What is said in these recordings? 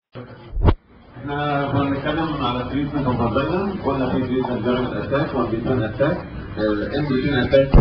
احنا كنا بنتكلم على تريتمنت اوف فاجينا قلنا في تريتمنت جيرمال اتاك وبيتون اتاك الانبيتون اتاك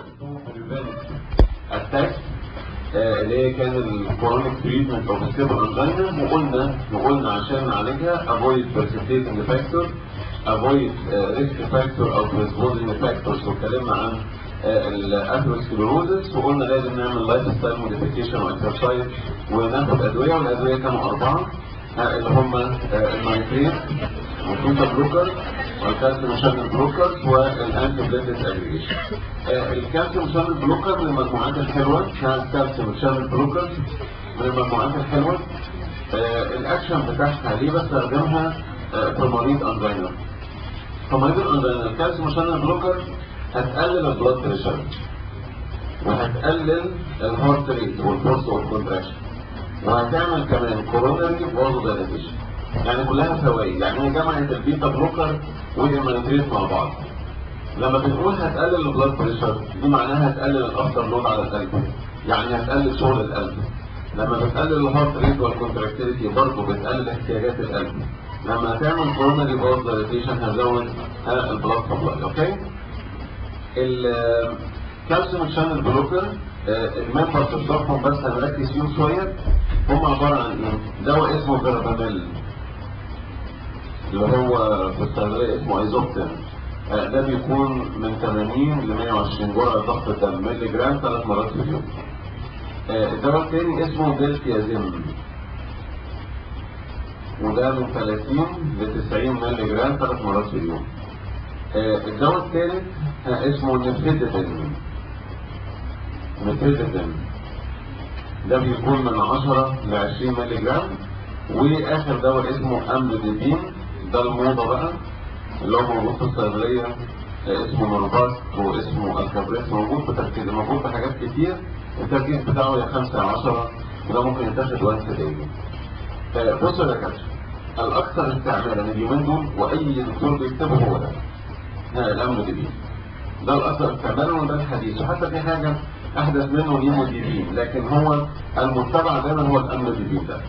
اتاك اللي هي كان الكورونيك تريتمنت اوف ستيبل انجينا وقلنا وقلنا عشان نعالجها افويد برسبتيتنج فاكتور افويد ريسك فاكتور او بريسبوزنج فاكتورز واتكلمنا عن الاثيروسكليروزس وقلنا لازم نعمل لايف ستايل موديفيكيشن واكسرسايز وناخد ادويه والادويه كانوا اربعه اللي هم النايتريت والبيتا بلوكر والكالسيوم شانل بلوكر والانتي بليتس اجريجيشن الكالسيوم شانل بلوكر من المجموعات الحلوه الكالسيوم شانل بلوكر من المجموعات الحلوه الاكشن بتاعها ليه بستخدمها في مريض انجينا في مريض الانجينا الكالسيوم شانل بلوكر هتقلل البلاد بريشر وهتقلل الهارت ريت والفورس والكونتراكشن وهتعمل كمان كوروناري برضه دايلاتيشن يعني كلها فوائد يعني هي جمعت البيتا بلوكر والهيمانيتريت مع بعض لما بنقول هتقلل البلاد بريشر دي معناها هتقلل الافتر لود على القلب يعني هتقلل شغل القلب لما بتقلل الهارت ريت والكونتراكتيليتي برضه بتقلل احتياجات القلب لما هتعمل كوروناري برضه دايلاتيشن هتزود البلاد سبلاي اوكي الكالسيوم شانل بلوكر المنفذ بتاعهم بس هنركز فيهم شويه هم عباره عن ايه؟ دواء اسمه فيراباميل اللي هو في الصيدليه اسمه ايزوبتين ده بيكون من 80 ل 120 جرعه ضغط الدم مللي جرام ثلاث مرات في اليوم الدواء الثاني اسمه ديلتيازيم وده من 30 ل 90 مللي جرام ثلاث مرات في اليوم الدواء الثالث اسمه نيفيدبين نيفيدبين ده بيكون من 10 ل 20 مللي جرام واخر دواء اسمه املوديبين ده الموضه بقى اللي هو موجود في الصيدليه اسمه نورفاس واسمه الكابريس موجود بتركيز موجود في حاجات كتير التركيز بتاعه يا 5 يا 10 وده ممكن يتاخد وقت دايما بصوا يا دكاتره الاكثر استعمالا اليومين دول واي دكتور بيكتبه هو ده الاملوديبين ده الاكثر استعمالا وده الحديث وحتى في حاجه احدث منه الهيموديبين لكن هو المتبع دايما هو الاملوديبين ده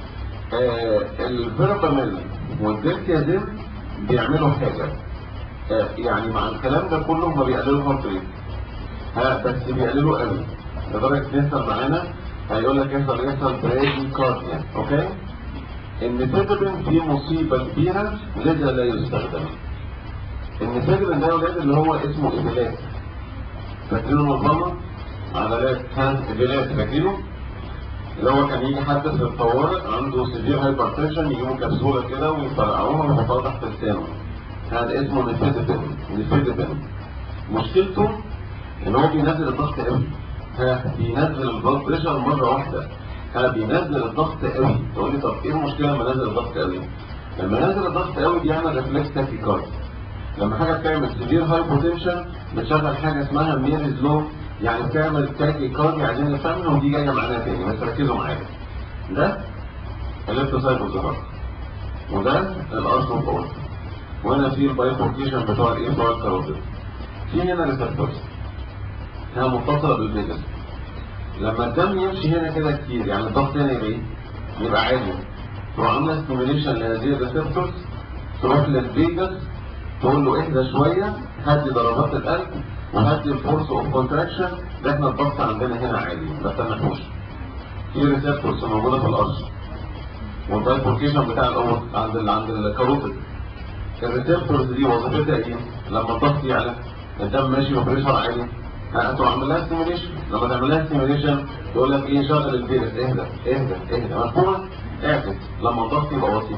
آه الفيراباميل والديرتيازين بيعملوا حاجه آه يعني مع الكلام ده كله هم بيقللوا الهارت ريت ها بس بيقللوا قوي لدرجه يحصل معانا هيقول لك يحصل يحصل برادي كارديا اوكي النيفيدبين فيه مصيبه كبيره لذا لا يستخدم النيفيدبين ده يا ولاد اللي هو اسمه ايبيلات فاكرينه منظمه عضلات هاند ايبيلات فاكرينه اللي هو كان يجي حد في الطوارئ عنده سيفير هايبرتنشن يجيبوا كبسوله كده ويفرقعوها ويحطوها تحت لسانه هذا اسمه نيفيدبين نيفيدبين مشكلته ان هو بينزل الضغط قوي ها بينزل البلد بريشر مره واحده ها بينزل الضغط قوي تقول لي طب ايه المشكله لما نزل الضغط قوي لما نزل الضغط قوي بيعمل ريفلكس تاكيكارد لما حاجه بتعمل سيفير هايبوتنشن بتشغل حاجه اسمها ميريز لو يعني بتعمل تاكي كاردي عايزين نفهمها ودي جايه معناها تاني بس ركزوا معايا ده الليفتوسايكل ظهر وده الارثرو فور وهنا في البايفوركيشن بتوع الايه بتوع الكاروتيد في هنا ريسبتورز هي متصله بالفيجاس لما الدم يمشي هنا كده كتير يعني الضغط هنا يبقى ايه؟ يبقى عالي تروح عامله ستيميوليشن لهذه الريسبتورز تروح للفيجاس تقول له اهدى شويه هدي ضربات القلب وهدي الفورس اوف كونتراكشن ده احنا الضغط عندنا هنا عالي ما تسمحوش في ريسبتورز موجوده في الارض والبايفوركيشن بتاع الاول عند ال عند الكاروتيد الريسبتورز دي وظيفتها ايه؟ لما الضغط يعلى الدم ماشي وبريشر عالي هتروح عامل لها ستيميوليشن لما تعمل لها ستيميوليشن يقول لك ايه شغل الفيروس اهدى اهدى اهدى مفهومه؟ اعكس لما الضغط يبقى وطي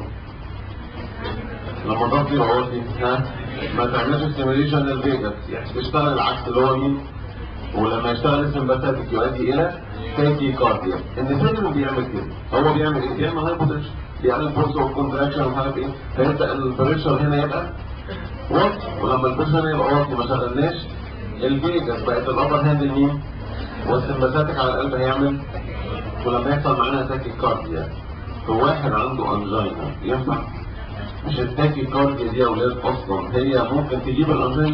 لما الضغط يبقى وطي ها ما تعملش ستيميوليشن للفيجاس يعني تشتغل العكس اللي هو مين؟ ولما يشتغل السمباثيك يؤدي الى تاكي كارديا النفيدرين بيعمل كده هو بيعمل ايه؟ بيعمل هايبوتنشن بيعمل فورس اوف كونتراكشن ومش عارف ايه فيبدا البريشر هنا يبقى واطي ولما البريشر هنا يبقى واطي ما شغلناش الفيجاس بقت الابر هاند لمين؟ والسمباثيك على القلب هيعمل ولما يحصل معانا تاكي كارديا في واحد عنده انجينا ينفع؟ مش التاكي كارديا دي يا اولاد اصلا هي ممكن تجيب الانجينا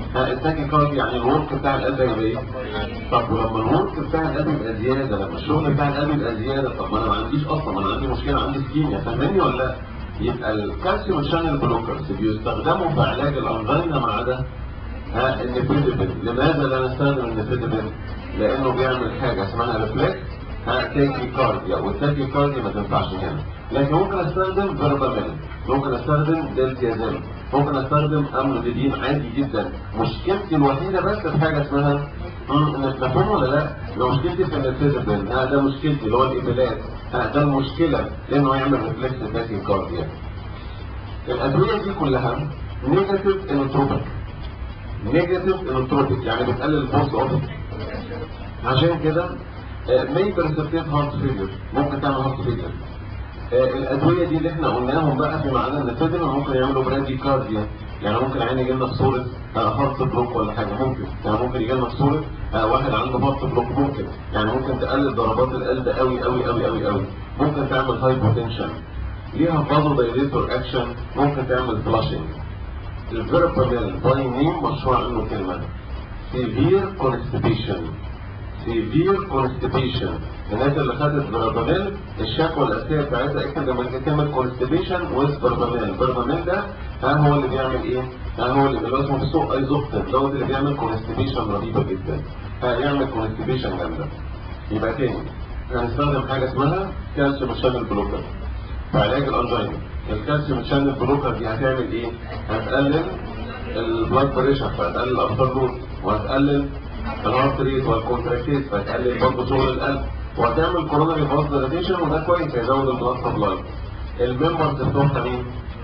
ها التاكي كارد يعني الورك بتاع القلب هيبقى ايه؟ طب ولما الورك بتاع القلب يبقى زياده لما الشغل بتاع القلب يبقى زياده طب ما انا ما عنديش اصلا ما انا عندي مشكله عندي سكيميا فاهمني ولا لا؟ يبقى الكالسيوم شانل بلوكرز بيستخدموا في علاج الانجينا ما عدا ها النفيدبين لماذا لا نستخدم النفيدبين؟ لانه بيعمل حاجه اسمها ريفلكس ها تاكي كارديا والتاكي كارديا ما تنفعش هنا لكن ممكن استخدم فيربامين ممكن استخدم دلتيازين ممكن استخدم املوديدين عادي جدا مشكلتي الوحيده بس في حاجه اسمها مفهوم ولا لا؟ لو مشكلتي في النفيدبين ها ده مشكلتي اللي هو الايبيلات ها ده المشكله لانه هيعمل ريفلكس تاكي كارديا الادويه دي كلها نيجاتيف انوتروبيك نيجاتيف انوتروبيك يعني بتقلل البوست اوف عشان كده مي برسبتيف هارت فيلير ممكن تعمل هارت فيلير الادويه دي اللي احنا قلناهم بقى في معنى النفيدين ممكن يعملوا برادي كارديا يعني ممكن عين يجي لنا في صوره هارت بلوك ولا حاجه ممكن يعني ممكن يجي لنا في صوره واحد عنده هارت بلوك ممكن يعني ممكن تقلل ضربات القلب قوي قوي قوي قوي قوي ممكن تعمل هايبوتنشن ليها فازو دايليتور اكشن ممكن تعمل فلاشنج الفيرباميل باي نيم مشروع عنه كلمه سيفير كونستيبيشن سيفير كونستيبيشن الناس اللي خدت فيرباميل الشكوى الاساسيه بتاعتها اكتب لما كلمه كونستيبيشن ويز فيرباميل فيرباميل ده ها هو اللي بيعمل ايه؟ ها هو اللي بيبقى اسمه في السوق ايزوبتين دوت اللي بيعمل كونستيبيشن رهيبه جدا هيعمل كونستيبيشن جامده يبقى تاني هنستخدم حاجه اسمها كالسيوم شانل بلوكر في علاج الانجينا الكالسيوم شانل بلوكر دي هتعمل ايه؟ هتقلل البلاد بريشر فهتقلل الابطال دول وهتقلل الهارت ريت والكونتراكتيز فتقلل برضه شغل القلب وهتعمل كوروناري فاز ديلاتيشن وده كويس هيزود البلاد سبلاي الممبرز بتوعها مين؟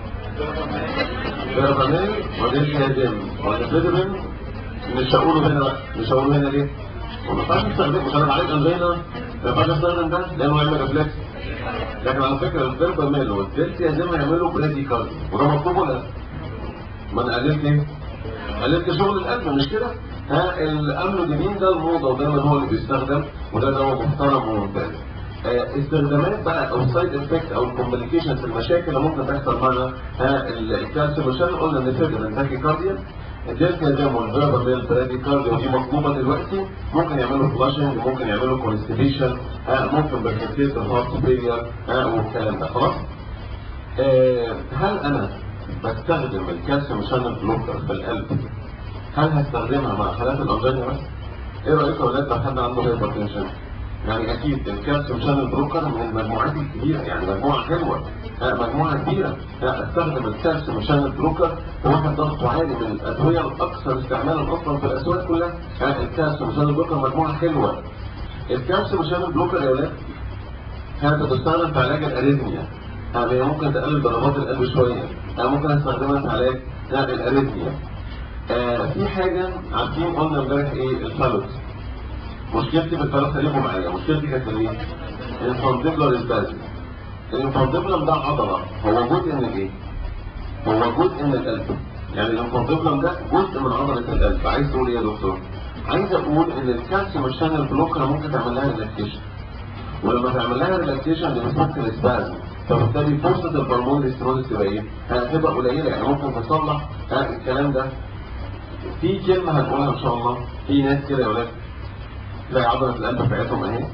فيربامين وديلتيازين والنفيدرين مش هقوله هنا بقى مش هقوله هنا ليه؟ وما ينفعش استخدمه مش انا بعالج انجينا ما ينفعش استخدم ده لانه هيعمل ريفلكس لكن على فكره الفيربامين والديلتيازين هيعملوا بريدي كارديو وده مطلوب ولا لا؟ ما انا قللت ايه؟ قللت شغل القلب مش كده؟ ها الاملوديبين ده الموضه ودايما هو اللي بيستخدم وده دواء محترم وممتاز آه استخدامات بقى او سايد افكت او الكومبليكيشنز المشاكل اللي ممكن تحصل معنا ها الكالسيوم عشان قلنا ان فكره التاكي كارديا الديلتازيم والفيرباميل برادي كارديا ودي مطلوبه دلوقتي ممكن يعملوا فلاشنج ممكن يعملوا كونستيبيشن ها ممكن بركتيت الهارت فيلير ها والكلام ده خلاص آه هل انا بستخدم الكالسيوم شانل بلوكر في القلب هل هستخدمها مع حالات الانجينا بس؟ ايه رايك يا ولاد لو حد عنده هايبرتنشن؟ يعني اكيد الكالسيوم شانل بروكر من المجموعات الكبيره يعني مجموعه حلوه مجموعه كبيره استخدم الكالسيوم شانل بروكر واحد ضغطه عالي من الادويه الاكثر استعمالا اصلا في الاسواق كلها الكالسيوم شانل بروكر مجموعه حلوه الكالسيوم شانل بروكر يا ولاد كانت بتستخدم في علاج الاريثميا يعني ممكن تقلل ضربات القلب شويه يعني ممكن استخدمها في علاج الاريثميا آه في حاجة عارفين قلنا امبارح ايه الفالوت مشكلتي في الفالوت خليكم معايا مشكلتي كانت ايه؟ الانفانديبلر اسبازم الانفانديبلم ده عضلة هو جزء من الايه؟ هو جزء من القلب يعني الانفانديبلم ده جزء من عضلة القلب عايز تقول ايه يا دكتور؟ عايز اقول ان الكالسيوم شانل بلوكر ممكن تعمل لها ريلاكسيشن ولما تعمل لها ريلاكسيشن بتفك الاسبازم فبالتالي فرصة البلمون ستيرويد تبقى ايه؟ هتبقى قليلة يعني ممكن تصلح الكلام ده في كلمة هنقولها ان شاء الله في ناس كده يا ولاد تلاقي عضلة القلب بتاعتهم اهي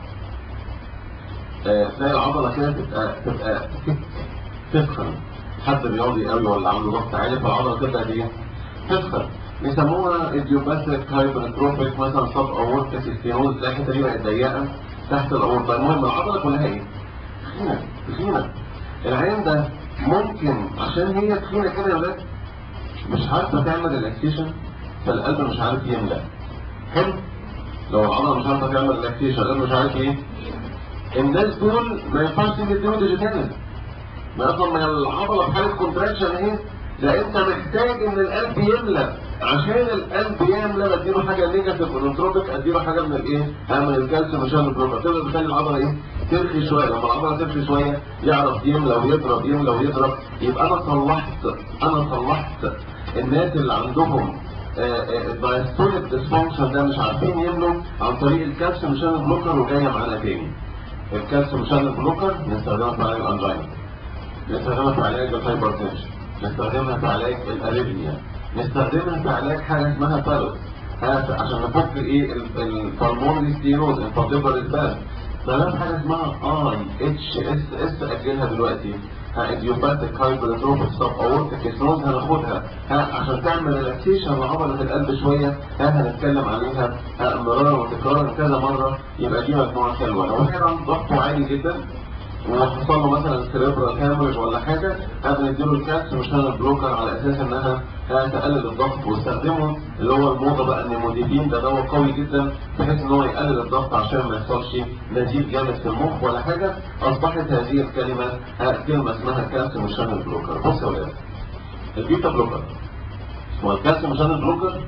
آه، تلاقي العضلة كده تبقى تبقى تسخن حد رياضي قوي ولا عنده ضغط عالي فالعضلة تبقى دي تسخن بيسموها ايديوباثيك هايبرتروفيك مثلا سب اورتا سيستينوز تلاقي الحته دي بقت ضيقه تحت الاورتا المهم العضله كلها ايه؟ تخينه تخينه العين ده ممكن عشان هي تخينه كده يا ولاد مش عارفه تعمل ريلاكسيشن فالقلب مش عارف يملى حلو لو العضله مش عارفه تعمل ريلاكسيشن القلب مش عارف ايه الناس دول ما ينفعش يديهم ديجيتال ما اصلا ما العضله في حاله كونتراكشن اهي لا انت محتاج ان القلب يملى عشان القلب يملى بديله حاجه نيجاتيف انوتروبيك اديله حاجه من الايه؟ من الكالسيوم عشان البروكا تقدر تخلي العضله ايه؟ ترخي شويه لما العضله ترخي شويه يعرف يملى ويضرب يملى ويضرب يبقى انا صلحت انا صلحت الناس اللي عندهم الدايستوليك ديسفانكشن ده مش عارفين يملوا عن طريق الكالسيوم شانل بلوكر وجايه معانا تاني الكالسيوم شانل بلوكر نستخدمها في علاج الانجينا نستخدمها في علاج الهايبرتنشن نستخدمها في علاج الاريثميا نستخدمها في علاج حاجه اسمها بالوت عشان نفك ايه البلمونري ستيروز الفاضيبر البال بلاش حاجه اسمها اي اتش اس اس اجلها دلوقتي ايديوباتيك هايبرتروفيك سب اورتيك ستينوز هناخدها ها عشان تعمل ريلاكسيشن لعضله القلب شويه ها هنتكلم عليها ها مرارا وتكرارا كذا مره يبقى دي مجموعه حلوه لو واحد عنده ضغطه عالي جدا وحصل له مثلا سيريبرال هامرج ولا حاجه هذا نديله الكالس مش هذا بلوكر على اساس انها تقلل الضغط واستخدمه اللي هو الموضه بقى النيموديبين ده دواء قوي جدا بحيث ان هو يقلل الضغط عشان ما يحصلش نزيف جامد في المخ ولا حاجه اصبحت هذه الكلمه كلمه اسمها كالسيوم شانل بلوكر بص يا ولاد البيتا بلوكر والكالسيوم شانل بلوكر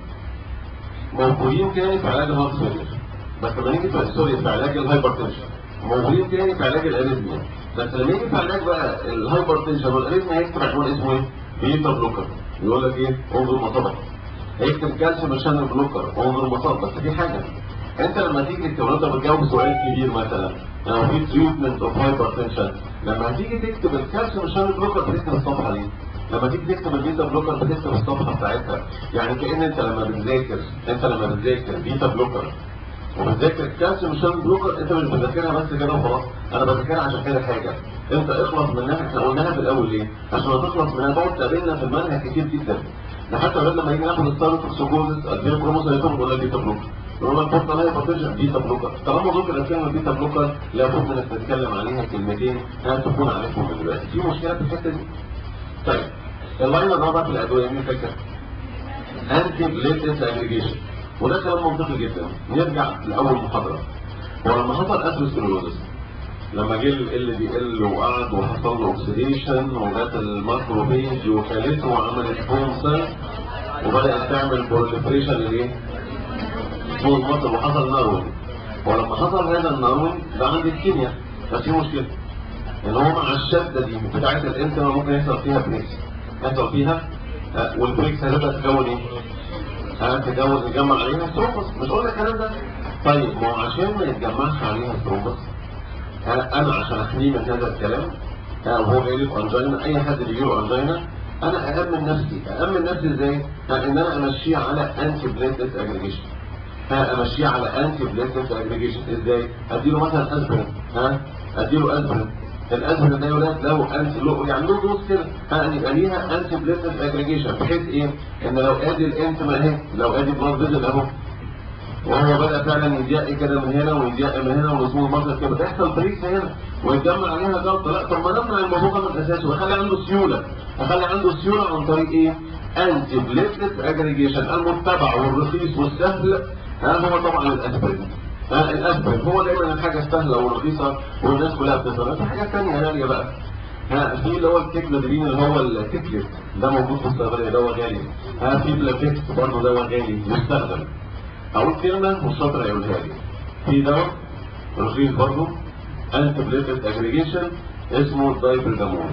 موجودين تاني في علاج الهارت فيلير بس لما نيجي في سوري في علاج الهايبرتنشن موجودين تاني في علاج الاريثميا بس لما يجي في علاج بقى الهايبرتنشن والاريثميا هيكتب عنوان اسمه ايه؟ بيتا بلوكر يقول لك ايه؟ انظر مصابك هيكتب كالسيوم عشان البلوكر انظر مصاب بس في حاجه انت لما تيجي تكتب انت بتجاوب سؤال كبير مثلا لو في تريتمنت اوف هايبرتنشن لما هتيجي تكتب الكالسيوم عشان البلوكر بتكتب الصفحه دي لما تيجي تكتب البيتا بلوكر بتكتب الصفحه بتاعتها يعني كان انت لما بتذاكر انت لما بتذاكر بيتا بلوكر وبتذاكر الكالسيوم شان بلوكر انت مش بتذاكرها بس كده وخلاص انا بذاكرها عشان كده حاجه انت اخلص منها احنا قلناها في الاول ليه؟ عشان تخلص منها تقعد تقابلنا في المنهج كتير جدا ده حتى لما يجي ناخد السايروتوكسيكوزس الفين كروموسوم ولا بيتا بلوكر يقول لك بص عليها بوتنشال بيتا بلوكر طالما ذكر اسامي البيتا بلوكر لابد انك تتكلم عليها كلمتين تكون عارفهم من دلوقتي في مشكله في الحته دي طيب اللاين الرابع في الادويه مين فاكر؟ انتي بليتس اجريجيشن وده كلام منطقي جدا نرجع لاول محاضره هو لما حصل اثيروسكليروزس لما جه ال دي ال وقعد وحصل له اوكسيديشن وجات الماكروفيج وكلته وعملت بوم سيل وبدات تعمل بروليفريشن لايه؟ سمول مصر وحصل نارون ولما حصل هذا النارون ده عند الكيمياء بس في مشكله ان هو مع الشده دي بتاعت الانسان ممكن يحصل فيها بريكس يحصل فيها آه والبريكس هتبدا تكون ايه؟ هتتجوز يتجمع عليها ثرومبس مش قلنا الكلام ده طيب ما هو عشان ما يتجمعش عليها ثرومبس انا عشان احميه من هذا الكلام وهو جاي له انجينا اي حد بيجي له انجينا انا اامن نفسي اامن نفسي ازاي؟ ان انا امشيه على انتي بليتلت اجريجيشن امشيه على انتي بليتلت اجريجيشن ازاي؟ اديله مثلا اسبرين ها اديله اسبرين الاسبرين ده يا ولاد له انتي له يعني له دوز كده يعني يبقى ليها انتي بليتلت اجريجيشن بحيث ايه؟ ان لو ادي الانت ما اهي لو ادي بلاد فيزل اهو وهو بدأ فعلا يضيق كده من هنا ويضيق من هنا ورسوم المصر كده تحصل بريكس هنا ويتجمع عليها جلطه لا طب ما نمنع الموضوع من اساسه ويخلي عنده سيوله اخلي عنده سيوله عن طريق ايه؟ انتي بليتلت اجريجيشن المتبع والرخيص والسهل ها هو طبعا الاسبرين ها الاسبرين هو دايما الحاجه السهله والرخيصه والناس كلها بتفهم في حاجات ثانيه غاليه بقى ها في اللي هو التكلودرين اللي هو التكلت ده موجود في الصيدليه دواء غالي ها في بلافيكس برضه دواء غالي مستخدم اقول كلمه والشاطر هيقولها لي في دواء رخيص برضه انتي بليتلت اجريجيشن اسمه دايبرجامون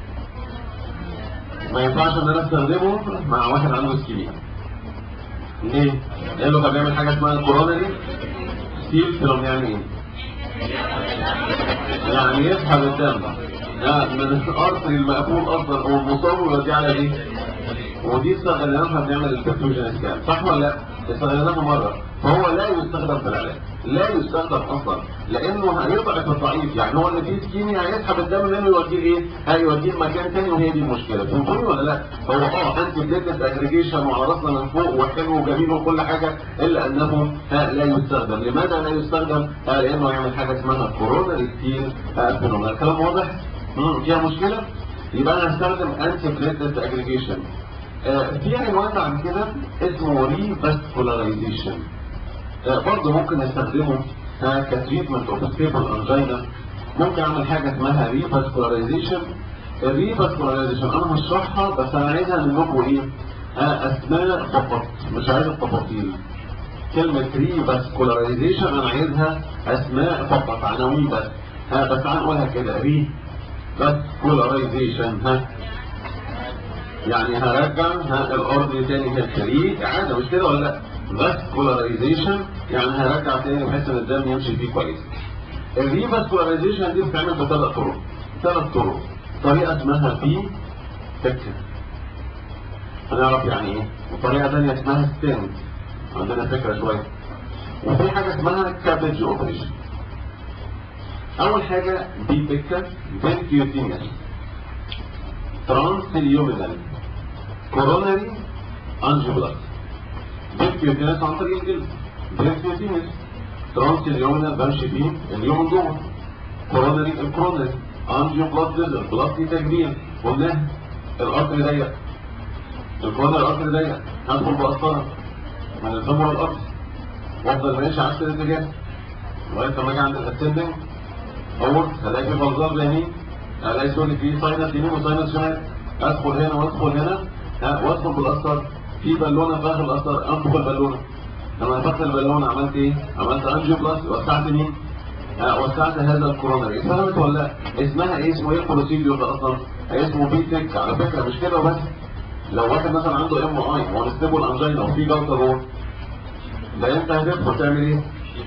ما ينفعش ان انا استخدمه مع واحد عنده اسكيميا ليه؟ لانه كان بيعمل حاجه اسمها كورونري ستيل فيلم يعني ايه؟ يعني يسحب الدم من الارتري المقفول اصلا او المصاب ويوديه على دي ودي استخدمناها بنعمل البرفيوجن سكان صح ولا لا؟ استخدمناها مره فهو لا يستخدم في العلاج لا يستخدم اصلا لانه هيضعف الضعيف يعني هو اللي فيه سكيني هيسحب الدم منه يوديه ايه؟ هيوديه مكان ثاني وهي دي المشكله فهمتوني ولا لا؟ هو اه انتي بليتلت اجريجيشن وعلى راسنا من فوق وحلو وجميل وكل حاجه الا انه لا يستخدم لماذا لا يستخدم؟ لانه يعمل حاجه اسمها كورونا ستيل فينومينا الكلام واضح؟ فيها مشكله؟ يبقى انا هستخدم انتي بليتلت اجريجيشن في عنوان عن كده اسمه ريفاسكولارايزيشن برضه ممكن نستخدمه كتريتمنت اوف ستيبل انجينا ممكن اعمل حاجه اسمها ريفاسكولارايزيشن الريفاسكولارايزيشن انا هشرحها بس انا عايزها منكم ايه؟ اسماء فقط مش عايز التفاصيل كلمة ريفاسكولارايزيشن انا عايزها اسماء فقط عناوين بس ها بس تعال نقولها كده ريفاسكولارايزيشن ها يعني هرجع ها الارض تاني كالخليج عادة مش كده ولا لا فاسكولاريزيشن يعني هرجع تاني بحيث ان الدم يمشي فيه كويس الريفاسكولاريزيشن دي بتتعمل بثلاث طرق ثلاث طرق طريقه اسمها في فكر هنعرف يعني ايه وطريقه ثانيه اسمها ستنت عندنا فكره شويه وفي حاجه اسمها كابج اوبريشن اول حاجه دي بيكا فينكيوتينس ترانسليومينال كوروناري انجيوبلاست فينكيوتينس عن طريق الجلد فينكيوتينس ترانسليومينال بمشي فيه اليوم جوه كوروناري الكوروناري انجيوبلاست ديزل بلاستي تجميل قلنا القطر ضيق الكوروناري القطر ضيق هدخل بقسطره من الفمر الارض وافضل ماشي عكس الاتجاه لغايه لما اجي عند الاسندنج اول هلاقي في بلزار يمين هلاقي سوري في ساينس يمين وساينس شمال ادخل هنا وادخل هنا ها وادخل بالقسطر في بالونه في اخر القسطر انفخ البالونه لما نفخت البالونه عملت ايه؟ عملت انجيو بلس وسعت مين؟ ها وسعت هذا الكورونري فهمت ولا لا؟ اسمها ايه؟ اسمه ايه البروسيديور ده اصلا؟ اسمه بي تك على فكره مش كده وبس لو واحد مثلا عنده ام اي وانستيبل انجينا وفي جلطه جوه ده انت هتدخل تعمل ايه؟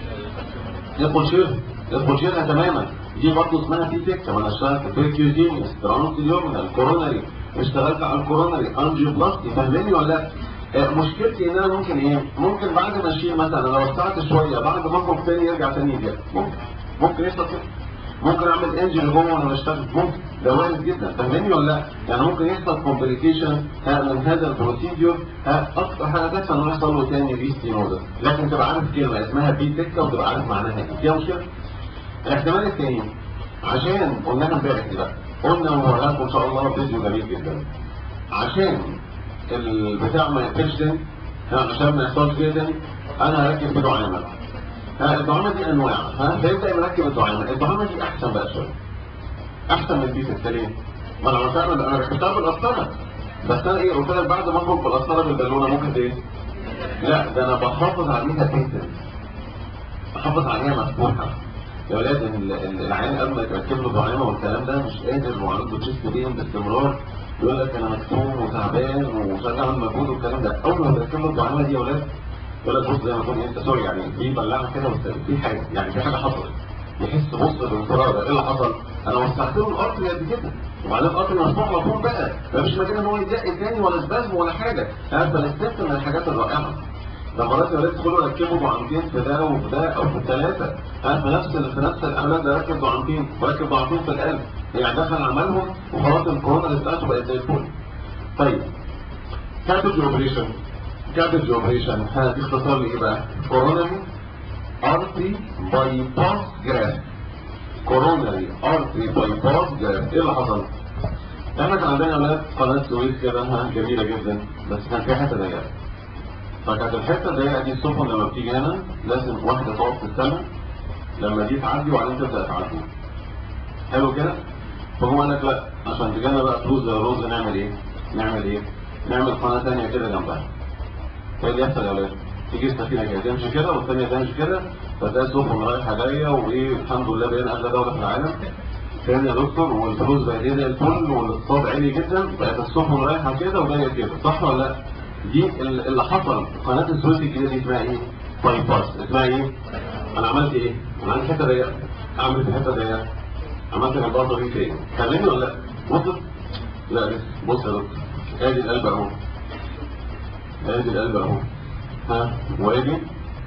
يدخل شيل يدخل شيلها تماما دي برضه اسمها في سكه وانا اشتغلت في الكيوزينيوس ترانسليومينال كوروناري اشتغلت على الكوروناري انجيو بلاستي فاهمني ولا لا؟ آه، مشكلتي ان انا ممكن ايه؟ ممكن بعد ما اشيل مثلا لو وسعت شويه بعد ما اخرج تاني يرجع تاني يضيق ممكن ممكن يحصل كده ممكن اعمل انجن جوه وانا بشتغل ممكن ده وارد جدا فاهمني ولا لا؟ يعني ممكن يحصل كومبليكيشن من هذا البروسيديور اكتر حاجه تحصل انه يحصل له تاني ريستينوزا لكن تبقى عارف كلمه اسمها بي تكه وتبقى عارف معناها ايه فيها مشكله؟ الاحتمال الثاني عشان قلناها امبارح كده قلنا وهوريها لكم ان شاء الله فيديو جميل جدا عشان البتاع ما يقفلش تاني ها، عشان ما يحصلش كده تاني انا هركب فيه دعامه ها الدعامه دي انواع ها فيبدا مركب الدعامه الدعامه دي احسن بقى شويه احسن من البيت السليم ما انا عملتها انا ركبتها بالقسطره بس انا ايه قلت لك بعد ما اخرج بالقسطره بالبالونه ممكن ايه لا ده انا بحافظ عليها بيتنت بحافظ عليها مفتوحه يا ولاد ال- ال- العيان قبل ما يتركب له دعامه والكلام ده مش قادر وعنده تشيست بين باستمرار يقول لك انا مكتوم وتعبان ومش قادر اعمل مجهود والكلام ده اول ما تركب له الدعامه دي يا ولاد يقول لك بص زي ما تكون انت سوري يعني في بلاعه كده بس في حاجه يعني في حاجه حصلت يحس بص بانفراد ده ايه اللي حصل؟ انا وسعت له الارض قد كده وبعدين القطر مفتوح مفهوم بقى مفيش مكان ان هو يدق تاني ولا سبازم ولا حاجه ها فالاستنت من الحاجات الرائعه ده مرات يا ولاد تدخلوا ركبوا دعامتين في ده وفي ده او في الثلاثه ها في نفس ال- في نفس الاولاد ده ركب دعامتين وركب دعامتين في القلب يعني دخل عملهم وخلاص الكورونا اللي بتاعته بقت زي الفل طيب كابج اوبريشن كابج اوبريشن ها دي اختصار لايه بقى؟ كوروناري ارتري باي باس جراف كوروناري ارتري باي باس جراف ايه اللي حصل؟ احنا كان عندنا اولاد قناه سويس كده ها جميله جدا بس كان فيها حته ضيقه فكانت الحته الضيقه دي السفن لما بتيجي هنا لازم واحده تقف في السماء لما دي تعدي وبعدين تبدا تعدي حلو كده فهو قال لك لا عشان تجينا بقى فلوس زي الرز نعمل ايه نعمل ايه نعمل قناه ثانيه كده جنبها ايه اللي يحصل يا ولاد تيجي السفينه كده تمشي كده والثانيه تمشي كده فتلاقي السفن رايحه جايه وايه الحمد لله بقينا اغلى دوله في العالم فاهم يا دكتور والفلوس بقت ايه زي الفل والاقتصاد عالي جدا بقت السفن رايحه كده وجايه كده صح ولا لا؟ دي ال- اللي حصل قناه السويس الجديده دي اسمها ايه؟ باي باس اسمها ايه؟ انا عملت ايه؟ انا عندي حته ضيقه اعمل في حته ضيقه عملت جنبها طريق تاني كلمني ولا لا؟ وصلت؟ لا لسه بص يا دكتور ادي القلب اهو ادي القلب اهو ها وادي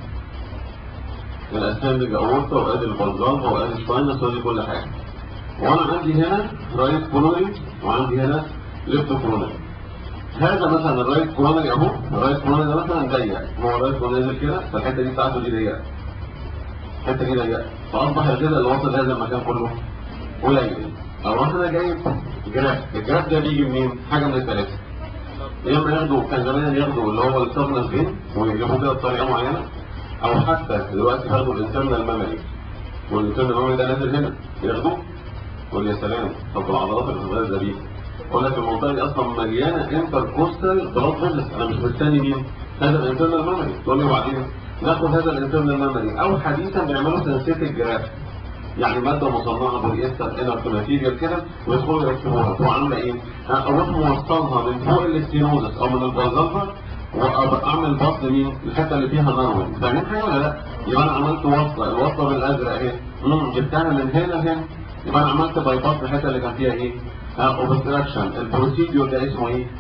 الاسفل اورطه وادي البلغم وادي السباينس وادي كل حاجه وانا عندي هنا رايت كولونري وعندي هنا ليفت كولونري هذا مثلا الرايت كولونري اهو الرايت كولونري ده مثلا ضيق هو الرايت كولونري نازل كده فالحته دي بتاعته دي ضيقه الحته دي ضيقه فاصبح الغذاء اللي وصل هذا المكان كله قليل او انا جايب جراف الجراف ده بيجي منين؟ حاجه من الثلاثه يا اما ياخدوا كان زمان ياخدوا اللي هو الترنال فين ويجيبوا كده بطريقه معينه او حتى دلوقتي ياخدوا الانترنال ميموري والانترنال ميموري ده نازل هنا ياخدوه قول يا سلام طب العضلات اللي بتتغذى بيه يقول لك المنطقه دي اصلا مليانه انتر كوستال بلاد فيزس انا مش مستني مين هذا الانترنال ميموري تقول لي وبعدين ناخد هذا الانترنال ميموري او حديثا بيعملوا سنسيتيك جراف يعني ماده مصنعه بوليستر انرت ماتيريال كده ويدخلوا يركبوها تروح عامله ايه؟ اروح موصلها من فوق الاستينوزس او من البازلفا واعمل بطن مين؟ الحته اللي فيها نروين فاهمين حاجه ولا لا؟ يبقى انا عملت وصله الوصله بالازرق اهي امم جبتها من هنا لهنا يبقى انا عملت باي باس الحته اللي كان فيها ايه؟ اوبستراكشن البروسيديور ده اسمه ايه؟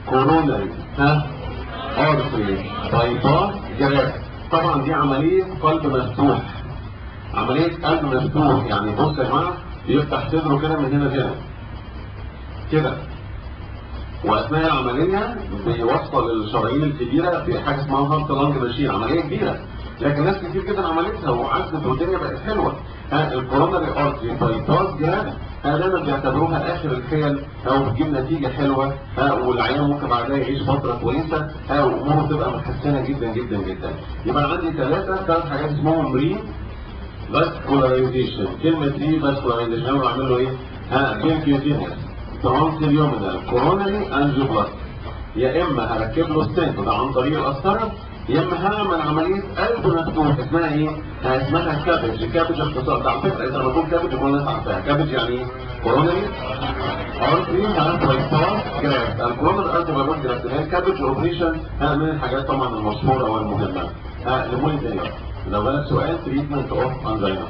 كوروناري ها ارتري بايباس جراح طبعا دي عمليه قلب مفتوح عمليه قلب مفتوح يعني بص يا جماعه بيفتح صدره كده من هنا لهنا كده واثناء العمليه بيوصل الشرايين الكبيره بحاجه اسمها هارت لانج ماشين عمليه كبيره لكن ناس كتير جدا عملتها وعدت والدنيا بقت حلوه ها الكوروناري ارتري بايباس جراح ها دايما بيعتبروها اخر الحيل او بتجيب نتيجه حلوه ها والعيان ممكن بعدها يعيش فتره كويسه ها واموره تبقى متحسنه جدا جدا جدا يبقى عندي ثلاثه ثلاث حاجات اسمهم ري فاسكولارايزيشن كلمه ري فاسكولارايزيشن انا بعمل له ايه؟ ها بيركيوتينيس ترانسليومينال كوروناري انجيوبلاستي يا اما هركب له ستنت ده عن طريق القسطره يا اما هعمل عمليه قلب مفتوح اسمها ايه؟ ها اسمها كابج كابج اختصار ده على فكره انت لما تقول كابج كل الناس عارفاها كابج يعني ايه؟ كوروناري ارتري ها بايباس جرافت الكوروناري ارتري بايباس جرافت اللي هي كابج اوبريشن ها من الحاجات طبعا المشهوره والمهمه ها لمولي تاني لو جالك سؤال تريتمنت اوف انزينا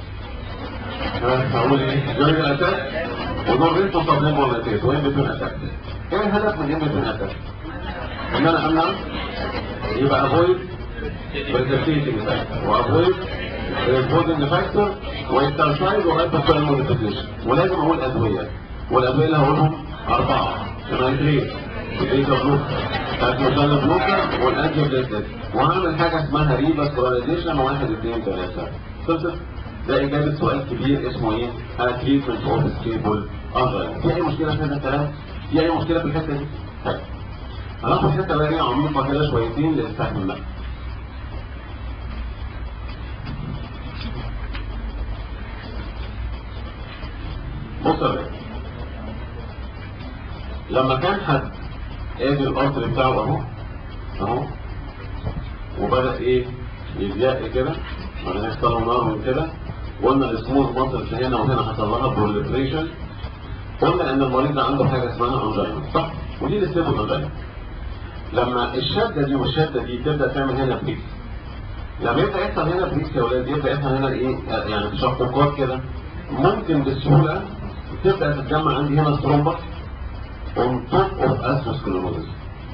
هقول ايه؟ جورج الاتاك ودور بنت وصابين بولاتيت وين بتون اتاك ايه الهدف من ايه بتون اتاك؟ ان انا امنع يبقى افويد بريزرتيتنج فاكتور وافويد ريبوردنج فاكتور وانترسايد وهايبر موديفيكيشن ولازم اقول ادويه والادويه اللي هقولهم اربعه سمايتريت البيتا بلوكر الكوشان بلوكر والانتي بليتد وهعمل حاجه اسمها ريبا كوراليزيشن واحد اثنين ثلاثه خلصت ده اجابه سؤال كبير اسمه ايه؟ تريتمنت اوف ستيبل انزايم في اي مشكله في هذا الكلام؟ في اي مشكله في الحته دي؟ طيب هناخد حته بقى ايه عميقه كده شويتين للفهم بقى بص يا باشا لما كان حد ادي القطر بتاعه اهو اهو وبدأ ايه يضيق كده بعدين يحصل له نار من كده قلنا السموث ماسلز هنا وهنا حصل لها بروليفريشن قلنا ان المريض ده عنده حاجه اسمها انجينا صح ودي اللي اسمها انجينا لما الشده دي والشده دي تبدا تعمل هنا بريكس لما يبدا يحصل هنا بريكس يا اولاد يبدا يحصل هنا ايه يعني تشققات كده ممكن بسهوله تبدا تتجمع عندي هنا ثرومبس on top of atherosclerosis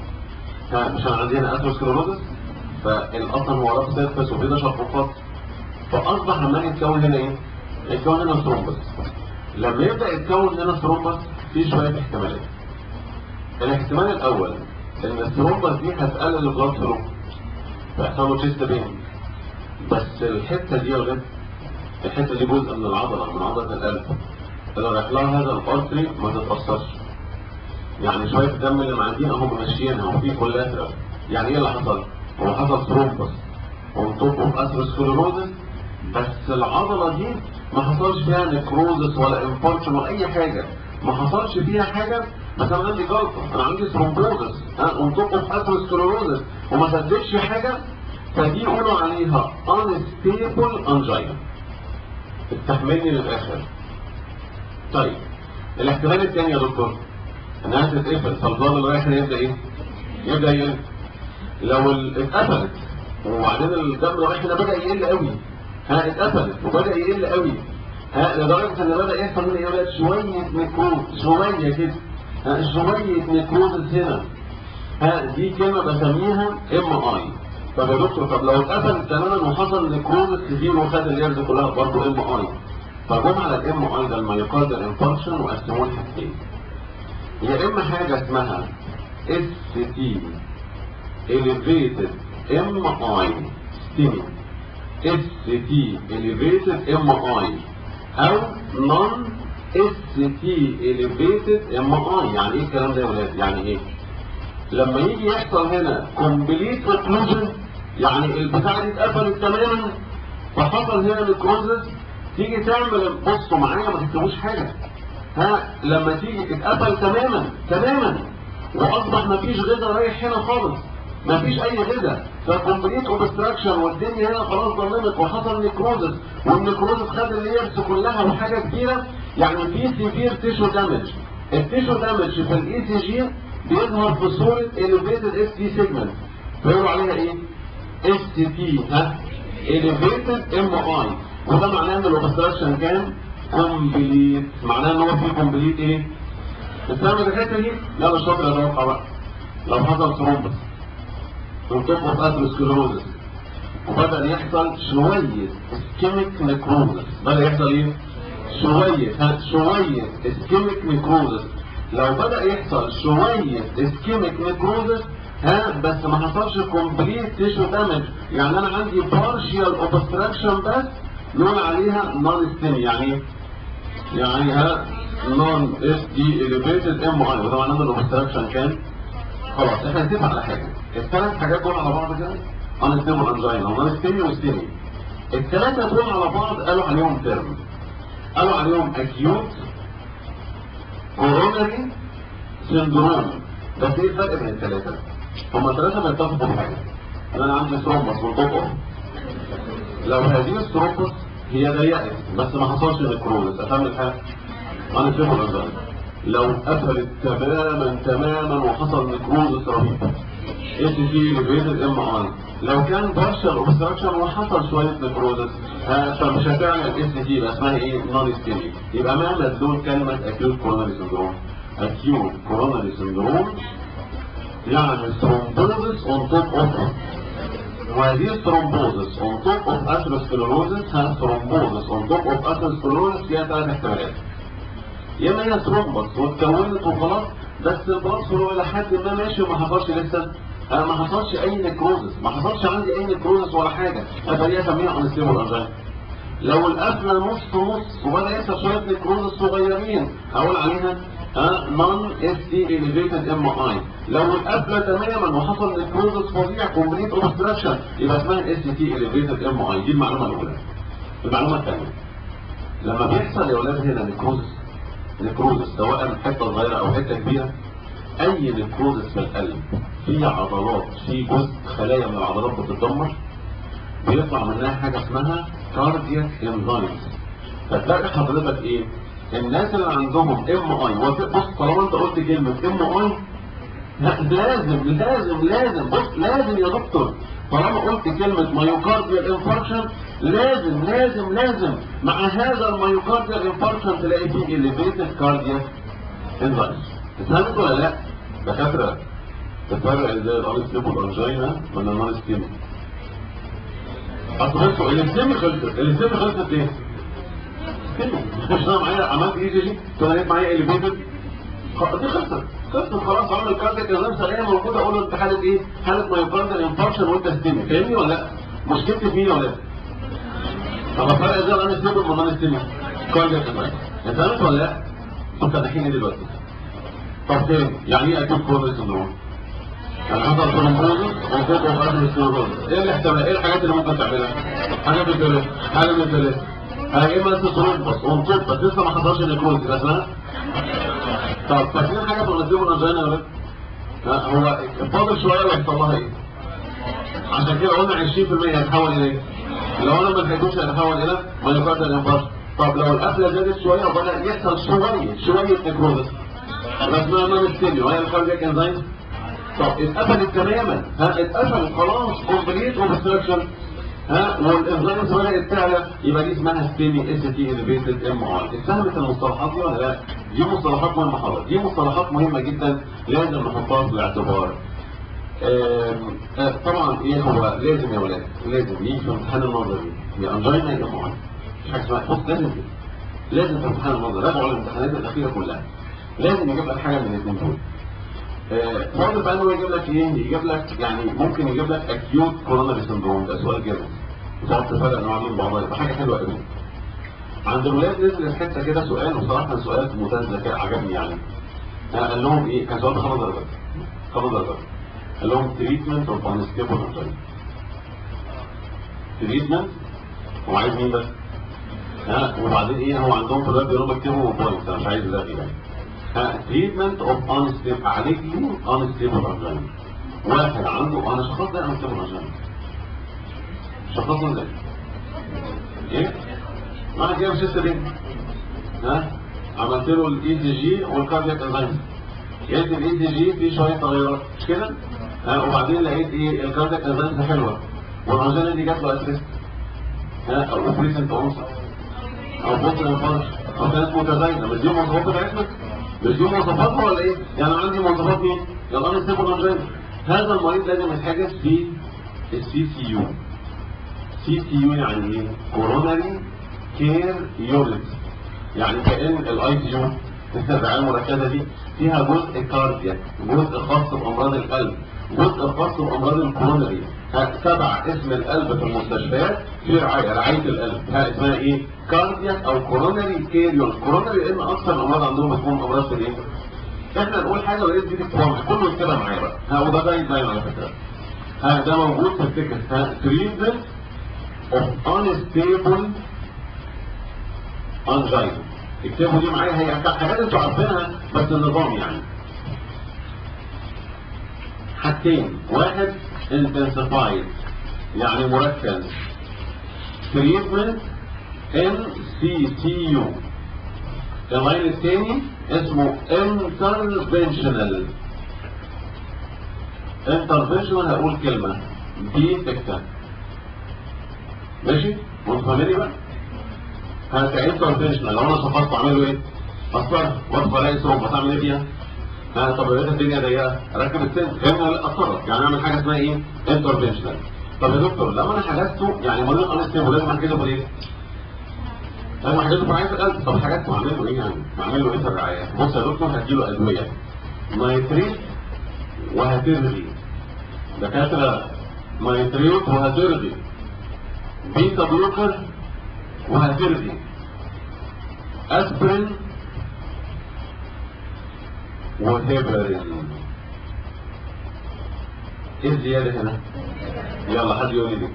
ها مش انا عندي هنا atherosclerosis فالقطن هو راب سيرفس وفي تشققات فاصبح عمال يتكون هنا ايه؟ يتكون هنا ثرومبس لما يبدا يتكون هنا ثرومبس في شويه احتمالات الاحتمال الاول ان الثرومبس دي هتقلل البلاد فلو فيحصل له تشيست بين بس الحته دي يا ولاد الحته دي جزء من العضله من عضله القلب اللي رايح لها هذا الارتري ما تتاثرش يعني شويه الدم اللي معديين اهو ماشيينها وفي كولاترال يعني ايه اللي حصل؟ هو حصل ثرومبس وانطوب اوف اثيروسكليروزس بس العضله دي ما حصلش فيها نكروزس ولا انفاركشن ولا اي حاجه ما حصلش فيها حاجه بس انا عندي جلطه انا عندي ثرومبوزس ها انطوب اوف اثيروسكليروزس وما سددش حاجه فدي يقولوا عليها unstable angina استحملني للاخر طيب الاحتمال الثاني يا دكتور انها تتقفل فالبلاد اللي رايح يبدا ايه؟ يبدا يقل لو ال- اتقفلت وبعدين الدم اللي رايح هنا بدا يقل قوي ها اتقفلت وبدا يقل قوي ها لدرجه ان بدا يحصل من ايه شويه نيكروز شويه كده ها شويه نيكروز هنا ها دي كلمه بسميها ام اي طب يا دكتور طب لو اتقفلت تماما وحصل نيكروز كتير وخد الليرز كلها برضه ام اي فجم على الام اي ده المايوكاردال انفاركشن وقسموه لحاجتين يا اما حاجه اسمها اس تي elevated MI STEMI ST elevated MI او non ST elevated MI يعني ايه الكلام ده يا ولاد يعني ايه لما يجي يحصل هنا complete occlusion يعني البتاعه دي اتقفلت تماما فحصل هنا نكروزس تيجي تعمل بصوا معايا ما تكتبوش حاجه ها لما تيجي اتقفل تماما تماما واصبح مفيش غذاء رايح هنا خالص مفيش اي غذاء فكومبليت اوبستراكشن والدنيا هنا خلاص ظلمت وحصل نيكروزس والنيكروزس خد الليرز كلها وحاجه كبيره يعني في سيفير تيشو دامج التيشو دامج في الاي سي جي بيظهر في صوره elevated اس تي سيجمنت فيقولوا عليها ايه؟ اس تي ها elevated ام اي وده معناه ان الاوبستراكشن كان كومبليت معناه ان هو في كومبليت ايه؟ استعمل الحته دي يلا شاطر اتوقع بقى لو حصل ثرومبس وتوقف اثيروسكليروزس وبدأ يحصل شوية اسكيميك نيكروزس بدأ يحصل ايه؟ شوية ها شوية اسكيميك نيكروزس لو بدأ يحصل شوية اسكيميك نيكروزس ها بس ما حصلش كومبليت تيشو دامج يعني انا عندي بارشيال اوبستراكشن بس نقول عليها نون ستيم يعني ايه؟ يعني ها نون اس دي اليفيتد ام اي وده معناه ان الاوبستراكشن كان خلاص احنا نتفق على حاجه الثلاث حاجات دول على بعض كده انا ستيم والانجينا وانا ستيمي وستيمي الثلاثه دول على بعض قالوا عليهم ترم قالوا عليهم اكيوت كورونري سندروم بس ايه الفرق بين الثلاثه؟ هما الثلاثه بيتفقوا في حاجه انا عندي ثرومبس والقطع لو هذه الثرومبس هي ضيقت بس ما حصلش نكروز افهم الحاجه انا ستيم والانجينا لو قفلت تماما تماما وحصل نكروز رهيب اس تي ليفيتد ام اي لو كان بارشل اوبستراكشن وحصل شويه نكروزس فمش هتعمل اس تي يبقى اسمها ايه نون ستيمي يبقى ما مدلول كلمه اكيوت كوروناري سندروم اكيوت كوروناري سندروم يعني ثرومبوزس اون توب اوف وهذه الثرومبوزس اون توب اوف اثيروسكليروزس ها ثرومبوزس اون توب اوف اثيروسكليروزس فيها ثلاث احتمالات يا اما هي ثرومبس واتكونت وخلاص بس البلس هو الى حد ما ماشي وما حصلش لسه انا ما حصلش اي نكروزس ما حصلش عندي اي نكروزس ولا حاجه ابقى اسميها انستيبل انجين لو القفله نص نص وبدا يحصل شويه نكروزس صغيرين هقول عليها نون اس دي اليفيتد ام اي لو القفله تماما وحصل نكروزس فظيع كومبليت اوبستراكشن يبقى اسمها اس تي اليفيتد ام اي دي المعلومه الاولى المعلومه الثانيه لما بيحصل يا اولاد هنا نكروزس نكروزس سواء حته صغيره او حته كبيره اي نكروزس في القلب في عضلات في جزء خلايا من العضلات بتتدمر بيطلع منها حاجه اسمها كاردياك انزايمز فتلاقي حضرتك ايه الناس اللي عندهم ام اي بص طالما انت قلت كلمه ام اي لازم لازم لازم بص لازم يا دكتور طالما قلت كلمة مايوكارديال انفاركشن لازم لازم لازم مع هذا المايوكارديال انفاركشن تلاقي فيه elevated cardiac enzymes فهمت ولا لا؟ دكاترة تفرق ازاي الانستيب والانجينا من النون ستيم اصل بصوا الاستيم خلصت الاستيم خلصت ليه؟ مش انا معايا عملت اي جي جي كان معايا elevated دي خلصت خلصت خلاص عمل الكاردياك انزيم سريع موجوده اقول له انت حاله ايه؟ حاله مايوكارديال انفاركشن وانت ستيمي فاهمني ولا لا؟ مشكلتي في مين ولا لا؟ طب الفرق ازاي الان ستيبل من نون ستيمي؟ كاردياك انزيم انت فهمت ولا لا؟ انت داخلين ايه دلوقتي؟ طب تاني يعني ايه اكيد كورنر سندروم؟ يعني حصل ترومبوزس وفوق وفاهم السيروزس ايه الاحتمال ايه الحاجات اللي ممكن تعملها؟ حاجه من ثلاث حاجه من ثلاث يا اما انت ترومبس ونطب بس لسه ما حصلش نيكروز يبقى اسمها طب فاكرين حاجه في الانزيم والانزينا يا ولاد؟ هو فاضل شويه ويحصل لها ايه؟ عشان كده قلنا 20% هيتحول الى ايه؟ لو انا ما لحقتوش هيتحول الى مايوكارديال انفاركت طب لو القفله زادت شويه وبدا يحصل شويه شويه نيكروزس اسمها نون ستيمي وهي الكاردياك انزيم طب اتقفلت تماما ها اتقفلت خلاص كومبليت اوبستراكشن ها والانزيمز بدات تعلى يبقى دي اسمها ستيمي اس تي انفيتد ام ار اتفهمت المصطلحات دي ولا لا؟ دي مصطلحات مهمه حضرتك دي مصطلحات مهمه جدا لازم نحطها في الاعتبار طبعا ايه هو لازم يا ولاد لازم يجي في امتحان النظري يا انجينا يا ام مش حاجه اسمها بص لازم كده لازم في امتحان النظري راجعوا الامتحانات الاخيره كلها لازم يجيب لك حاجه من الاثنين دول فاضل بقى انه يجيب لك ايه؟ يجيب لك يعني ممكن يجيب لك اكيوت كوروناري سندروم ده سؤال جدا وتقعد تفرق انواع من بعضها يبقى حاجه حلوه قوي عند الولاد نزل حته كده سؤال وصراحه كان سؤال في منتهى الذكاء عجبني يعني قال لهم ايه؟ كان سؤال خمس درجات خمس درجات قال لهم تريتمنت اوف انستيبل انجينا تريتمنت هو عايز مين بس؟ ها وبعدين ايه هو عندهم في الواد بيقولوا بيكتبوا بوينت انا مش عايز الاقي يعني تريتمنت اوف انستيبل عالج لي انستيبل انجينا واحد عنده انا شخصت ده انستيبل انجينا شخصنا ازاي؟ ايه؟ ما كده مش لسه بيه ها عملت له الاي دي جي والكاردياك انزيم لقيت الاي دي جي فيه شويه تغيرات مش كده؟ ها وبعدين لقيت ايه الكاردياك انزيم حلوه والانجينا دي جات له اسيست ها او بريسنت اونسر او بطل انفارش او كانت متزايده مش دي المواصفات بتاعتنا مش دي مواصفاتها ولا ايه؟ يعني عندي مواصفات مين؟ يلا انا ستيبل انجينا هذا المريض لازم يتحجز في السي سي يو سي سي يو يعني ايه؟ كوروناري كير يونت يعني كأن الاي سي يو الرعاية المركزة دي فيها جزء كاردياك جزء خاص بأمراض القلب جزء خاص بأمراض الكوروناري تبع اسم القلب في المستشفيات في رعاية رعاية القلب ها اسمها ايه؟ كاردياك او كوروناري كير يونت كوروناري لان اكثر الامراض عندهم بتكون امراض في الايه؟ احنا نقول حاجه ولقيت دي تكتبها كله يكتبها معايا بقى ها وده جايد لاين على فكره ها ده موجود في التكست ها treatment of unstable angina اكتبوا دي معايا هي حاجات انتوا عارفينها بس النظام يعني حاجتين واحد intensified يعني مركز treatment NCCU اللاين الثاني اسمه interventional interventional هقول كلمة دي تكتب ماشي؟ متفهميني بقى؟ هات انترفنشنال لو انا شخصت اعمله ايه؟ اصفر واصفر الاقي صوب هتعمل ايه فيها؟ ها طب لقيت الدنيا ضيقه اركب السن فهمنا ولا اتصرف يعني اعمل حاجه اسمها ايه؟ انترفنشنال طب يا دكتور لو انا حجزته يعني مريض انستيبل لازم احجزه في ايه؟ لازم احجزه في رعايه القلب طب حاجات اعمل له ايه يعني؟ اعمل له ايه في الرعايه؟ بص يا دكتور هديله ادويه نايتريت وهترغي دكاتره نايتريت وهترغي بيتا بلوكر وهترغي اسبرين وهيبرين ايه الزيادة هنا يلا حد يقول لي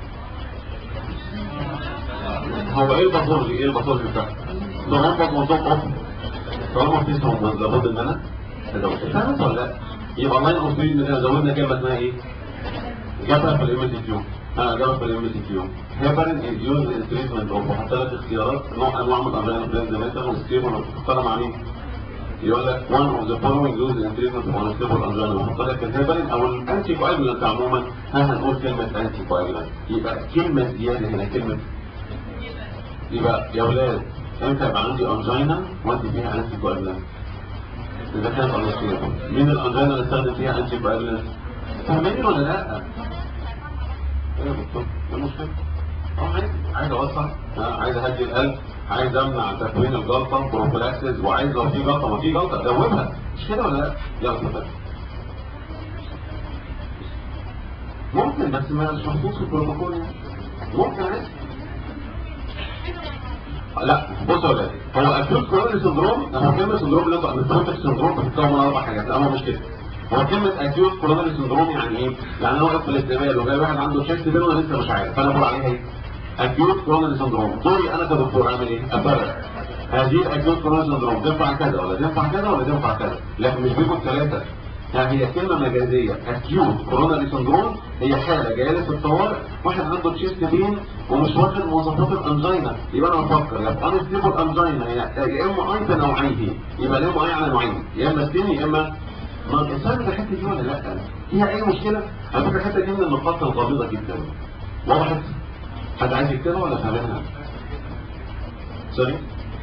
هو ايه الباثولوجي ايه الباثولوجي بتاعك ترمبط منطق اوف طالما في ترمبط لابد ان انا ازود فهمت ولا لا يبقى لاين اوف ان زودنا كلمه اسمها ايه جابها في الام سي كيو ها جابها في الام سي كيو هيبرين از يوز ان تريتمنت اوف وحط لك اختيارات نوع انواع من الامراض بلاد مثلا وستيبل وتختار مع مين يقول لك one of the following used in treatment of unstable angina وحط لك الهيبرين او الانتي كواجولانت عموما ها هنقول كلمه انتي كواجولانت يبقى كلمه زياده هنا كلمه يبقى يا ولاد امتى يبقى عندي انجينا وانت فيها انتي كواجولانت اذا كانت unstable مين الانجينا اللي استخدم فيها انتي كواجولانت فاهميني ولا لا؟ ايه يا دكتور؟ ايه المشكله؟ اه عايز عايز اوسع ها عايز اهدي القلب عايز امنع تكوين الجلطه بروفيلاكسس وعايز لو في جلطه ما في جلطه ادوبها مش كده ولا لا؟ يلا اتفضل ممكن بس ما مش محطوط في البروتوكول يعني ممكن عادي لا بص يا ولاد هو اكيوت كورونري سندروم هو كلمه سندروم اللي انتوا البروتك سندروم بتتكون من اربع حاجات لا هو مش كده هو كلمة اكيوت كورونري سندروم يعني ايه؟ يعني انا واقف في الاستقبال وجاي واحد عنده تشيست بين وانا لسه مش عارف فانا بقول عليها ايه؟ اكيوت كورونري سندروم دوري انا كدكتور اعمل ايه؟ افرق هذه الاكيوت كورونري سندروم تنفع كذا ولا تنفع كذا ولا تنفع كذا لكن مش بيجوا الثلاثة يعني هي كلمة مجازية اكيوت كورونري سندروم هي حالة جاية لي في الطوارئ واحد عنده تشيست بين ومش واخد مواصفات الانجينا يبقى انا بفكر يبقى انا ستيبل انجينا يا اما اي بنوعيه يبقى الام اي على نوعين يا اما ستيمي يا اما ما الانسان الحته دي ولا لا فيها اي مشكله على فكره الحته دي من النقاط الغامضه جدا وضحت حد عايز يكتبها ولا فاهمها سوري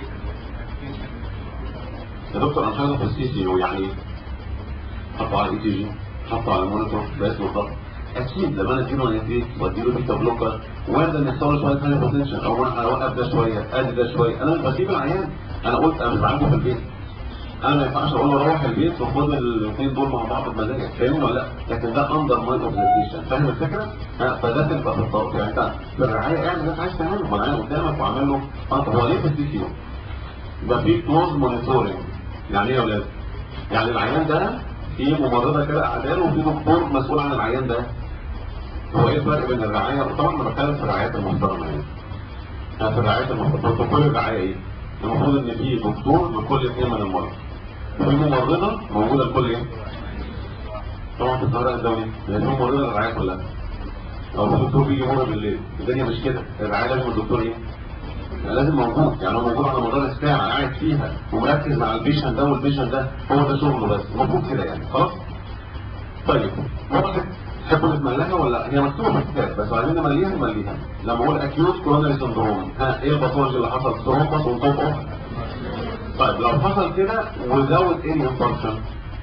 يا دكتور انا شغال في السي سي يعني حطه على الاي تي جي حطه على المونيتور باسم الخط اكيد لما انا اديله نتيجه واديله بيتا بلوكر وارد ان يحصل له شويه هاي بوتنشن او انا اوقف ده شويه ادي ده شويه انا مش بسيب العيان انا قلت انا مش بعالجه في البيت انا ما ينفعش اقول له روح البيت وخد الاثنين دول مع بعض بمزاجك فاهم ولا لا؟ لكن ده اندر مايند اوبزرفيشن فاهم الفكره؟ ها فده تبقى في الطاقه يعني انت في الرعايه اعمل اللي انت عايز تعمله ما العيان قدامك واعمل له اه طب هو ليه في السي كيو؟ يبقى في كلوز مونيتورنج يعني ايه يا ولاد؟ يعني العيان ده في ممرضه كده قاعده له وفي دكتور مسؤول عن العيان ده هو ايه الفرق بين الرعايه طبعا انا بتكلم في الرعايات المحترمه يعني في الرعايات المحترمه بروتوكول الرعايه ايه؟ المفروض ان في دكتور لكل اثنين من المرضى في ممرضة موجودة لكل ايه؟ طبعا في الزهراء الدولي لان في ممرضة للرعاية كلها او الدكتور بيجي مرة بالليل الدنيا مش كده الرعاية لازم الدكتور ايه؟ يعني لازم موجود يعني هو موجود على مدار الساعة قاعد فيها ومركز مع البيشن ده والبيشن ده هو ده شغله بس موجود كده يعني خلاص؟ طيب وضحت تحبوا نتملاها ولا هي مكتوبه في الكتاب بس عايزين نمليها نمليها لما اقول اكيوت كورونري سندروم ها ايه الباثولوجي اللي حصل ثرومبس ونطوب اوف طيب لو حصل كده without any infarction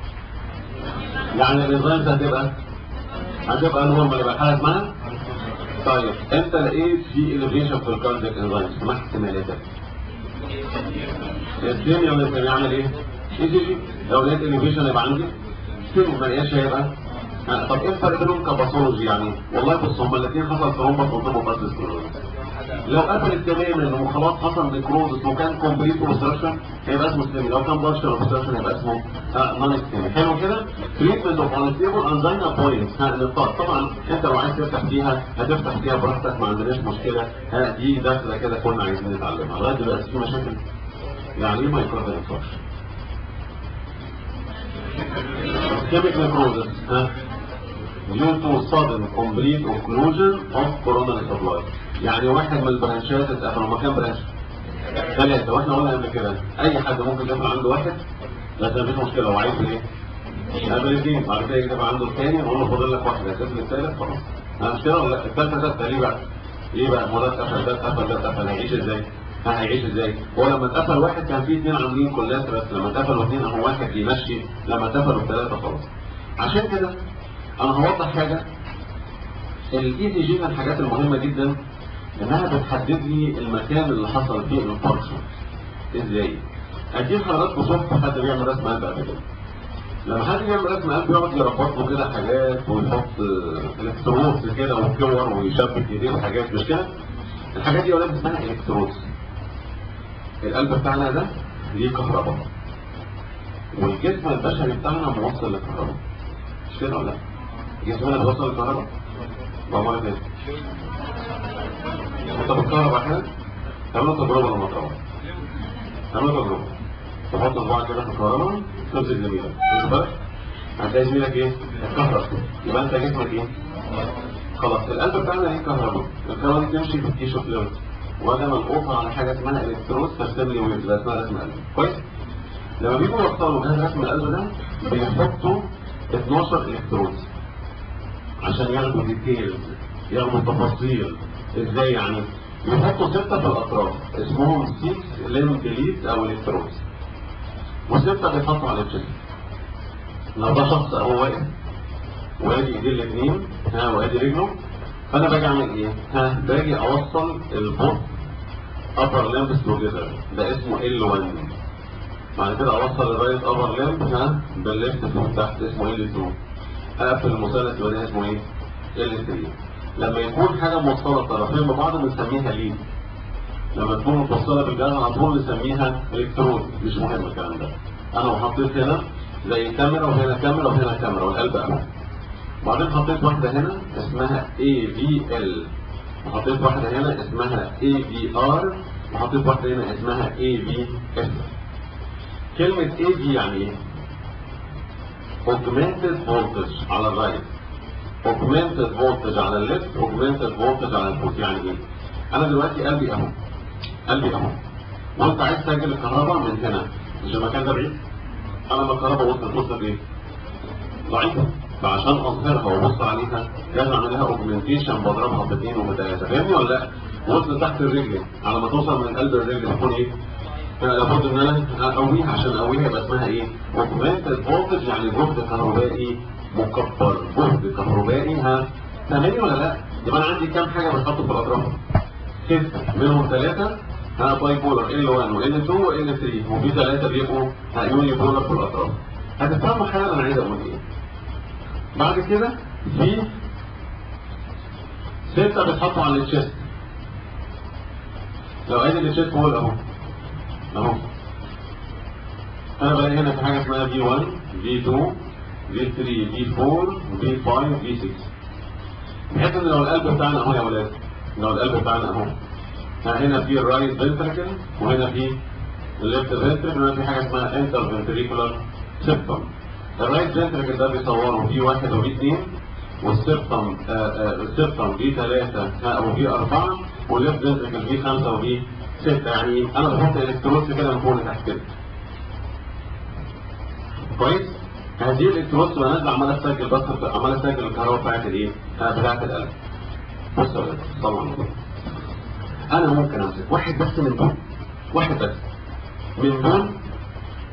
يعني الانزيمز هتبقى هتبقى نورمال يبقى الحاله اسمها طيب انت لقيت في elevation في الكاردياك انزيمز ما احتمالاتك الدنيا اللي كان يعمل ايه؟ اي جي جي لو لقيت elevation يبقى عندي سن ما لقيتش هيبقى آه، طب ايه الفرق بينهم كباثولوجي يعني؟ والله بص هما الاثنين حصل ترومبس وطبوا بس لو قفلت تماما وخلاص حصل نيكروزس وكان كومبليت اوبستراكشن هيبقى اسمه سليمي لو كان بارشل اوبستراكشن هيبقى اسمه نون سليمي حلو كده تريتمنت اوف انستيبل انزينا بوينتس ها نقاط طبعا انت لو عايز تفتح فيها هتفتح فيها براحتك ما عندناش مشكله ها دي داخله كده كنا عايزين نتعلمها لغايه دلوقتي في مشاكل يعني ايه مايكروبيال انفكشن ischemic necrosis ها due to sudden complete occlusion of coronary supply يعني واحد من البرانشات اتقفل هما كام برانش؟ ثلاثة واحنا قلنا قبل كده أي حد ممكن يقفل عنده واحد لكن مفيش مشكلة هو عايز ايه؟ يقابل اثنين بعد كده يكتب عنده الثاني نقول له فاضل لك واحد هتقفل الثالث خلاص أنا مش كده ولا لا؟ الثالثة ثابتة ليه بقى؟ ليه بقى؟ ما ده اتقفل ده اتقفل ده اتقفل هيعيش ازاي؟ ها هيعيش ازاي؟ هو لما اتقفل واحد كان في اثنين عاملين كلات بس لما اتقفلوا اثنين اهو واحد بيمشي لما اتقفلوا ثلاثة خلاص عشان كده انا هوضح حاجة الاي دي جي من الحاجات المهمة جدا انها بتحدد لي المكان اللي حصل فيه الانفاركشن ازاي ادي حضراتكم شفت حد بيعمل رسم قلب قبل كده لما حد بيعمل رسم قلب يقعد يربط له كده حاجات ويحط الكترودز كده وكور ويشبك ايديه وحاجات مش كده الحاجات دي يا ولاد اسمها الكترودز القلب بتاعنا ده ليه كهرباء والجسم البشري بتاعنا موصل للكهرباء مش كده ولا لا؟ جسمنا بيوصل للكهرباء بعمل ايه؟ انت بتكهرب احيانا تعملوا تجربه لما تروح تعملوا تجربه تحط صباعك كده في الكهرباء تمسك زميلك واخد بالك هتلاقي زميلك ايه؟ اتكهرب يبقى انت جسمك ايه؟ خلاص القلب بتاعنا ليه كهرباء الكهرباء دي تمشي في التيشو فلويد وانا منقوطه على حاجه اسمها الكترود ترسم لي ويف اسمها رسم قلب كويس؟ لما بيجوا يوصلوا جهاز رسم القلب ده بيحطوا 12 الكترود عشان ياخدوا ديتيلز ياخدوا تفاصيل ازاي يعني يحطوا ستة في الأطراف اسمهم 6 ليم بليت أو الكترونز وستة بيتحطوا على الجسم لو ده شخص أهو واقف وادي ايديه الاثنين ها وادي رجله فأنا باجي أعمل إيه؟ ها باجي أوصل البوت upper limbs together ده اسمه L1 بعد كده أوصل الرايت upper limb ها بالليفت فوق تحت اسمه L2 أقفل المثلث يبقى ده اسمه إيه؟ L3 لما يكون حاجة موصلة الطرفين ببعض بنسميها ليد لما تكون متوصلة بالجهاز على طول نسميها الكترود مش مهم الكلام ده انا وحطيت هنا زي كاميرا وهنا كاميرا وهنا كاميرا والقلب اهو وبعدين حطيت واحدة هنا اسمها AVL وحطيت واحدة هنا اسمها AVR وحطيت واحدة هنا اسمها AVF كلمة AV يعني ايه؟ Augmented voltage على الرايت augmented voltage على الليفت augmented voltage على الفوت يعني ايه انا دلوقتي قلبي اهو قلبي اهو وانت عايز تسجل الكهرباء من هنا مش المكان ده بعيد انا لما الكهرباء وصلت وصلت ايه ضعيفه فعشان اظهرها وابص عليها لازم اعمل لها اوجمنتيشن بضربها باثنين وبثلاثه فاهمني ولا لا؟ وصلت تحت الرجل على ما توصل من قلب الرجل تكون ايه؟ لابد ان انا اقويها عشان اقويها يبقى اسمها ايه؟ اوجمنتد فولتج يعني جهد كهربائي مكبر جهد كهربائي ها فاهمني ولا لا؟ يبقى انا عندي كام حاجه بتحط في الاطراف؟ ستة منهم ثلاثة ها باي بولر L1 و L2 و L3 وفي ثلاثة بيبقوا ها يوني بولر في الاطراف هتفهموا حاجة انا عايز اقول ايه؟ بعد كده في ستة بيتحطوا على التشيست لو ادي التشيست هو اهو اهو انا بلاقي هنا في حاجة اسمها V1 V2 V3 V4 V5 V6 بحيث ان لو القلب بتاعنا اهو يا ولاد لو القلب بتاعنا اهو هنا في الرايت فنتركل وهنا في الليفت فنتركل وهنا في حاجه اسمها انتر فنتريكولار سيبتم الرايت فنتركل ده بيصوروا في واحد وفي اثنين والسيبتم السيبتم في ثلاثه وفي اربعه والليفت فنتركل في خمسه وفي سته يعني انا بحط الكترودز كده من فوق لتحت كده كويس هذه الالكترودز بنزل عماله تسجل بس عماله تسجل الكهرباء بتاعت الايه؟ بتاعت القلب. بص يا ولاد صلوا على النبي. انا ممكن امسك واحد بس من دول واحد بس من دول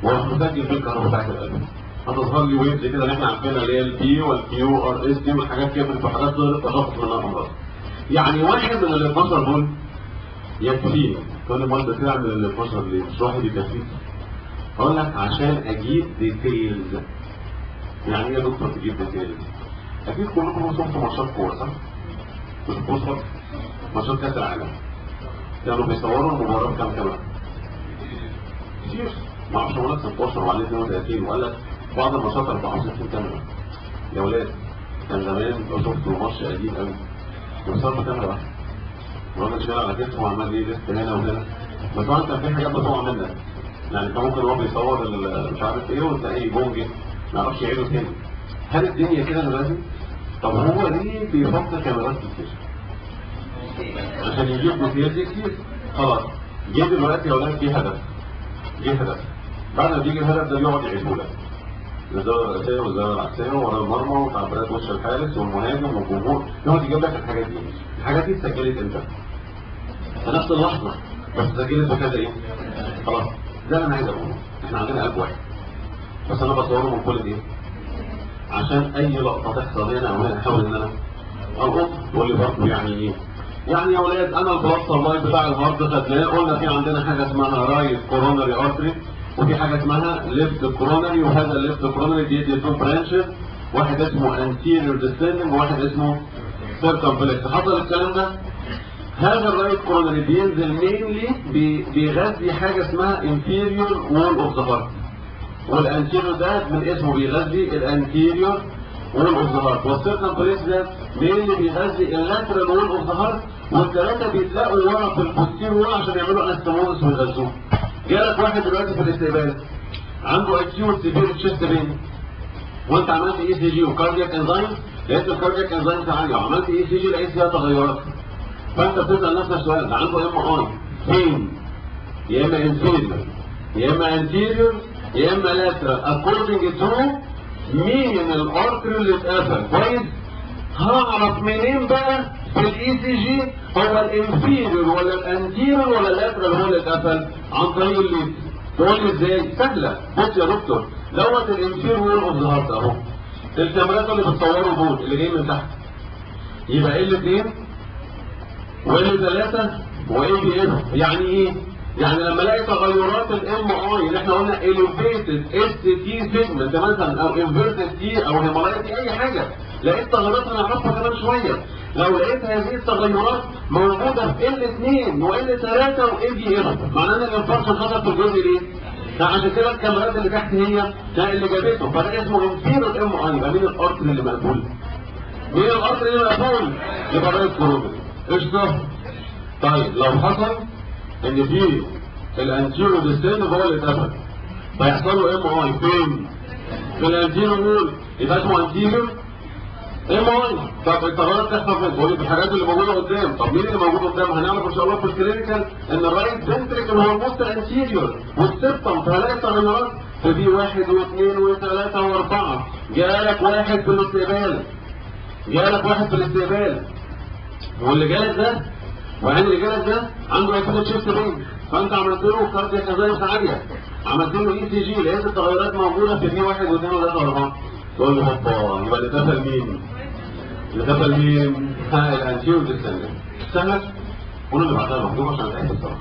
واروح مسجل فيه الكهرباء بتاعت القلب هتظهر لي ويفز كده اللي احنا عارفينها اللي هي البي والكيو ار اس دي والحاجات كده في حاجات تقدر تشخص منها امراض يعني واحد من ال 12 دول يكفيني تقول لي مرضى كده اعمل ال 12 ليه؟ مش واحد يكفيك هقول لك عشان اجيب ديتيلز يعني ايه يا دكتور تجيب ديتيلز؟ اكيد كلكم شفتوا ماتشات كوره صح؟ مش صح؟ ماتشات كاس العالم كانوا بيصوروا المباراه بكام كاميرا؟ كتير ما اعرفش ولا 16 ولا 32 وقال لك بعض الماتشات 64 كاميرا يا ولاد كان زمان لو شفتوا ماتش قديم قوي بيصور كاميرا واحده الراجل شغال على كتفه وعمال يلف هنا وهنا بس طبعا كان في حاجات بتقع منك يعني كان ممكن هو بيصور ال- مش عارف ايه وتلاقيه جونج ما يعرفش يعيده تاني هل الدنيا كده دلوقتي؟ طب هو ليه بيحط كاميرات كتير؟ عشان يجيب ديتيلز كتير خلاص جه دلوقتي يا ولاد جه هدف جه هدف بعد ما بيجي الهدف ده بيقعد يعيده لك الزاويه الرئيسيه والزاويه العكسيه ورا المرمى وتعبيرات وش الحارس والمهاجم والجمهور يقعد يجيب لك الحاجات دي الحاجات دي اتسجلت امتى؟ في نفس اللحظه بس اتسجلت بكذا ايه؟ خلاص ده اللي انا عايز اقوله احنا عندنا قلب واحد بس انا بصوره من كل ايه؟ عشان اي لقطه تحصل هنا او هنا احاول ان انا القط تقول لي برضه يعني ايه؟ يعني يا ولاد انا البلاس لاين بتاع الهارد خدناه قلنا في عندنا حاجه اسمها رايت كورونري ارتري وفي حاجه اسمها ليفت كورونري وهذا الليفت كورونري بيدي تو برانشز واحد اسمه انتيريور ديسندنج وواحد اسمه سيركمفلكس حصل الكلام ده هذا الرايت كورونري بينزل مينلي بيغذي حاجه اسمها انفيريور وول اوف ذا هارت والانتيريور ده من اسمه بيغذي الانتيريور وول اوف ذا هارت والسيركمفلكس ده مينلي بيغذي اللاترال وول اوف ذا هارت والثلاثه بيتلاقوا ورا في البوستيريور عشان يعملوا انستموزس ويغذوه جالك واحد دلوقتي في الاستقبال عنده اكيوت سيفير تشيست بين وانت عملت اي سي جي وكاردياك انزايم لقيت الكاردياك انزايم عاليه وعملت اي سي جي لقيت فيها تغيرات فانت بتسال نفسك سؤال ده عنده ام اي فين يا اما انفيريور يا اما انتيريور يا اما لاترال اكوردنج تو مين الارتري اللي اتقفل كويس هعرف منين بقى في الاي سي جي هو الانفيريور ولا الانتيريور ولا اللاترال هو اللي اتقفل عن طريق الليد تقول لي ازاي سهله بص يا دكتور دوت الانفيريور وول اوف ذا هارت اهو الكاميرات اللي بتصوروا دول اللي جايين من تحت يبقى ال 2 وال 3 وايه بي اف يعني ايه؟ يعني لما الاقي تغيرات الام اي اللي احنا قلنا elevated اس تي سيجمنت مثلا او انفيرتد تي او هيمالايتي اي حاجه لقيت تغيرات هنعرفها كمان شويه لو لقيت هذه التغيرات موجوده في ال 2 وال 3 واي بي اف معناه ان الانفاركشن حصل في الجزء ليه؟ فعشان كده الكاميرات اللي تحت هي ده اللي جابته فده اسمه انفيرد ام اي يبقى مين الارتري اللي مقبول؟ مين الارتري اللي مقبول؟ يبقى رايت كورونا قشطه طيب لو حصل ان في الانتيرو ديستين هو اللي اتقفل فيحصل له ام اي فين؟ في الانتيرو مول يبقى اسمه انتيرو ام اي طب التغيرات تحصل فين؟ بقول لك الحاجات اللي موجوده قدام طب مين اللي موجود قدام؟ هنعرف ان شاء الله في الكلينيكال ان الرايت فنتريكل هو الموست انتيريور والسبتم فهلاقي تغيرات في في واحد واثنين وثلاثه واربعه جالك واحد في الاستقبال جالك واحد في الاستقبال واللي جالك ده وعين اللي جالك ده عنده اكيد شيفت بين فانت عملت له كاردياك انزايمز عاليه عملت له اي سي جي لقيت التغيرات موجوده في في واحد واثنين وثلاثه واربعه تقول له هوبا يبقى اللي اتقفل مين؟ اللي اتقفل مين؟ ها الانتيرو ديسندنت سهله قولوا اللي بعدها مكتوب عشان اتاكد الصراحه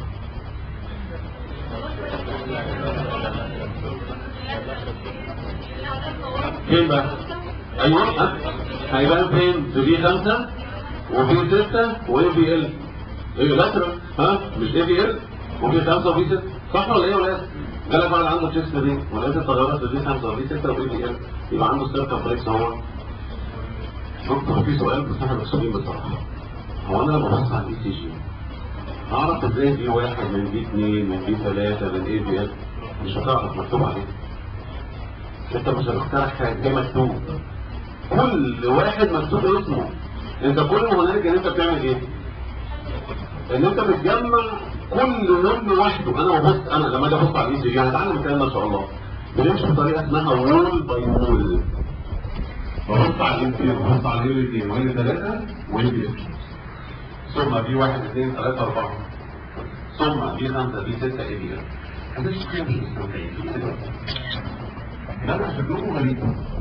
فين بقى؟ ايوه ها هيبان فين؟ في في 5 وفي 6 واي في ال ايه لاترال ها مش اي في ال وفي 5 وفي 6 صح ولا ايه يا ولاد؟ جالك واحد عنده تشيست دي ولقيت التغيرات في في 5 وفي 6 واي في ال يبقى عنده سيركمفلكس هو دكتور في سؤال بس احنا مكسوبين بصراحه هو انا لما ببص على الاي سي جي هعرف ازاي في واحد من دي اثنين من دي ثلاثه من اي في ال مش هتعرف مكتوب عليه انت مش هتختار حاجه ده مكتوب كل واحد مكتوب اسمه انت كل ما هنالك ان انت بتعمل ايه ان انت بتجمع كل لون لوحده انا ببص انا لما اجي ابص على الاي سي جي هنتعلم الكلام ده ان شاء الله بنمشي بطريقه اسمها وول باي وول ببص على الانفير ببص على اليو اثنين وين ثلاثه وين بي ثم في واحد اثنين ثلاثه اربعه ثم في خمسه في سته اي بي هتشوف كده بالمستوى لا شكلكم غريب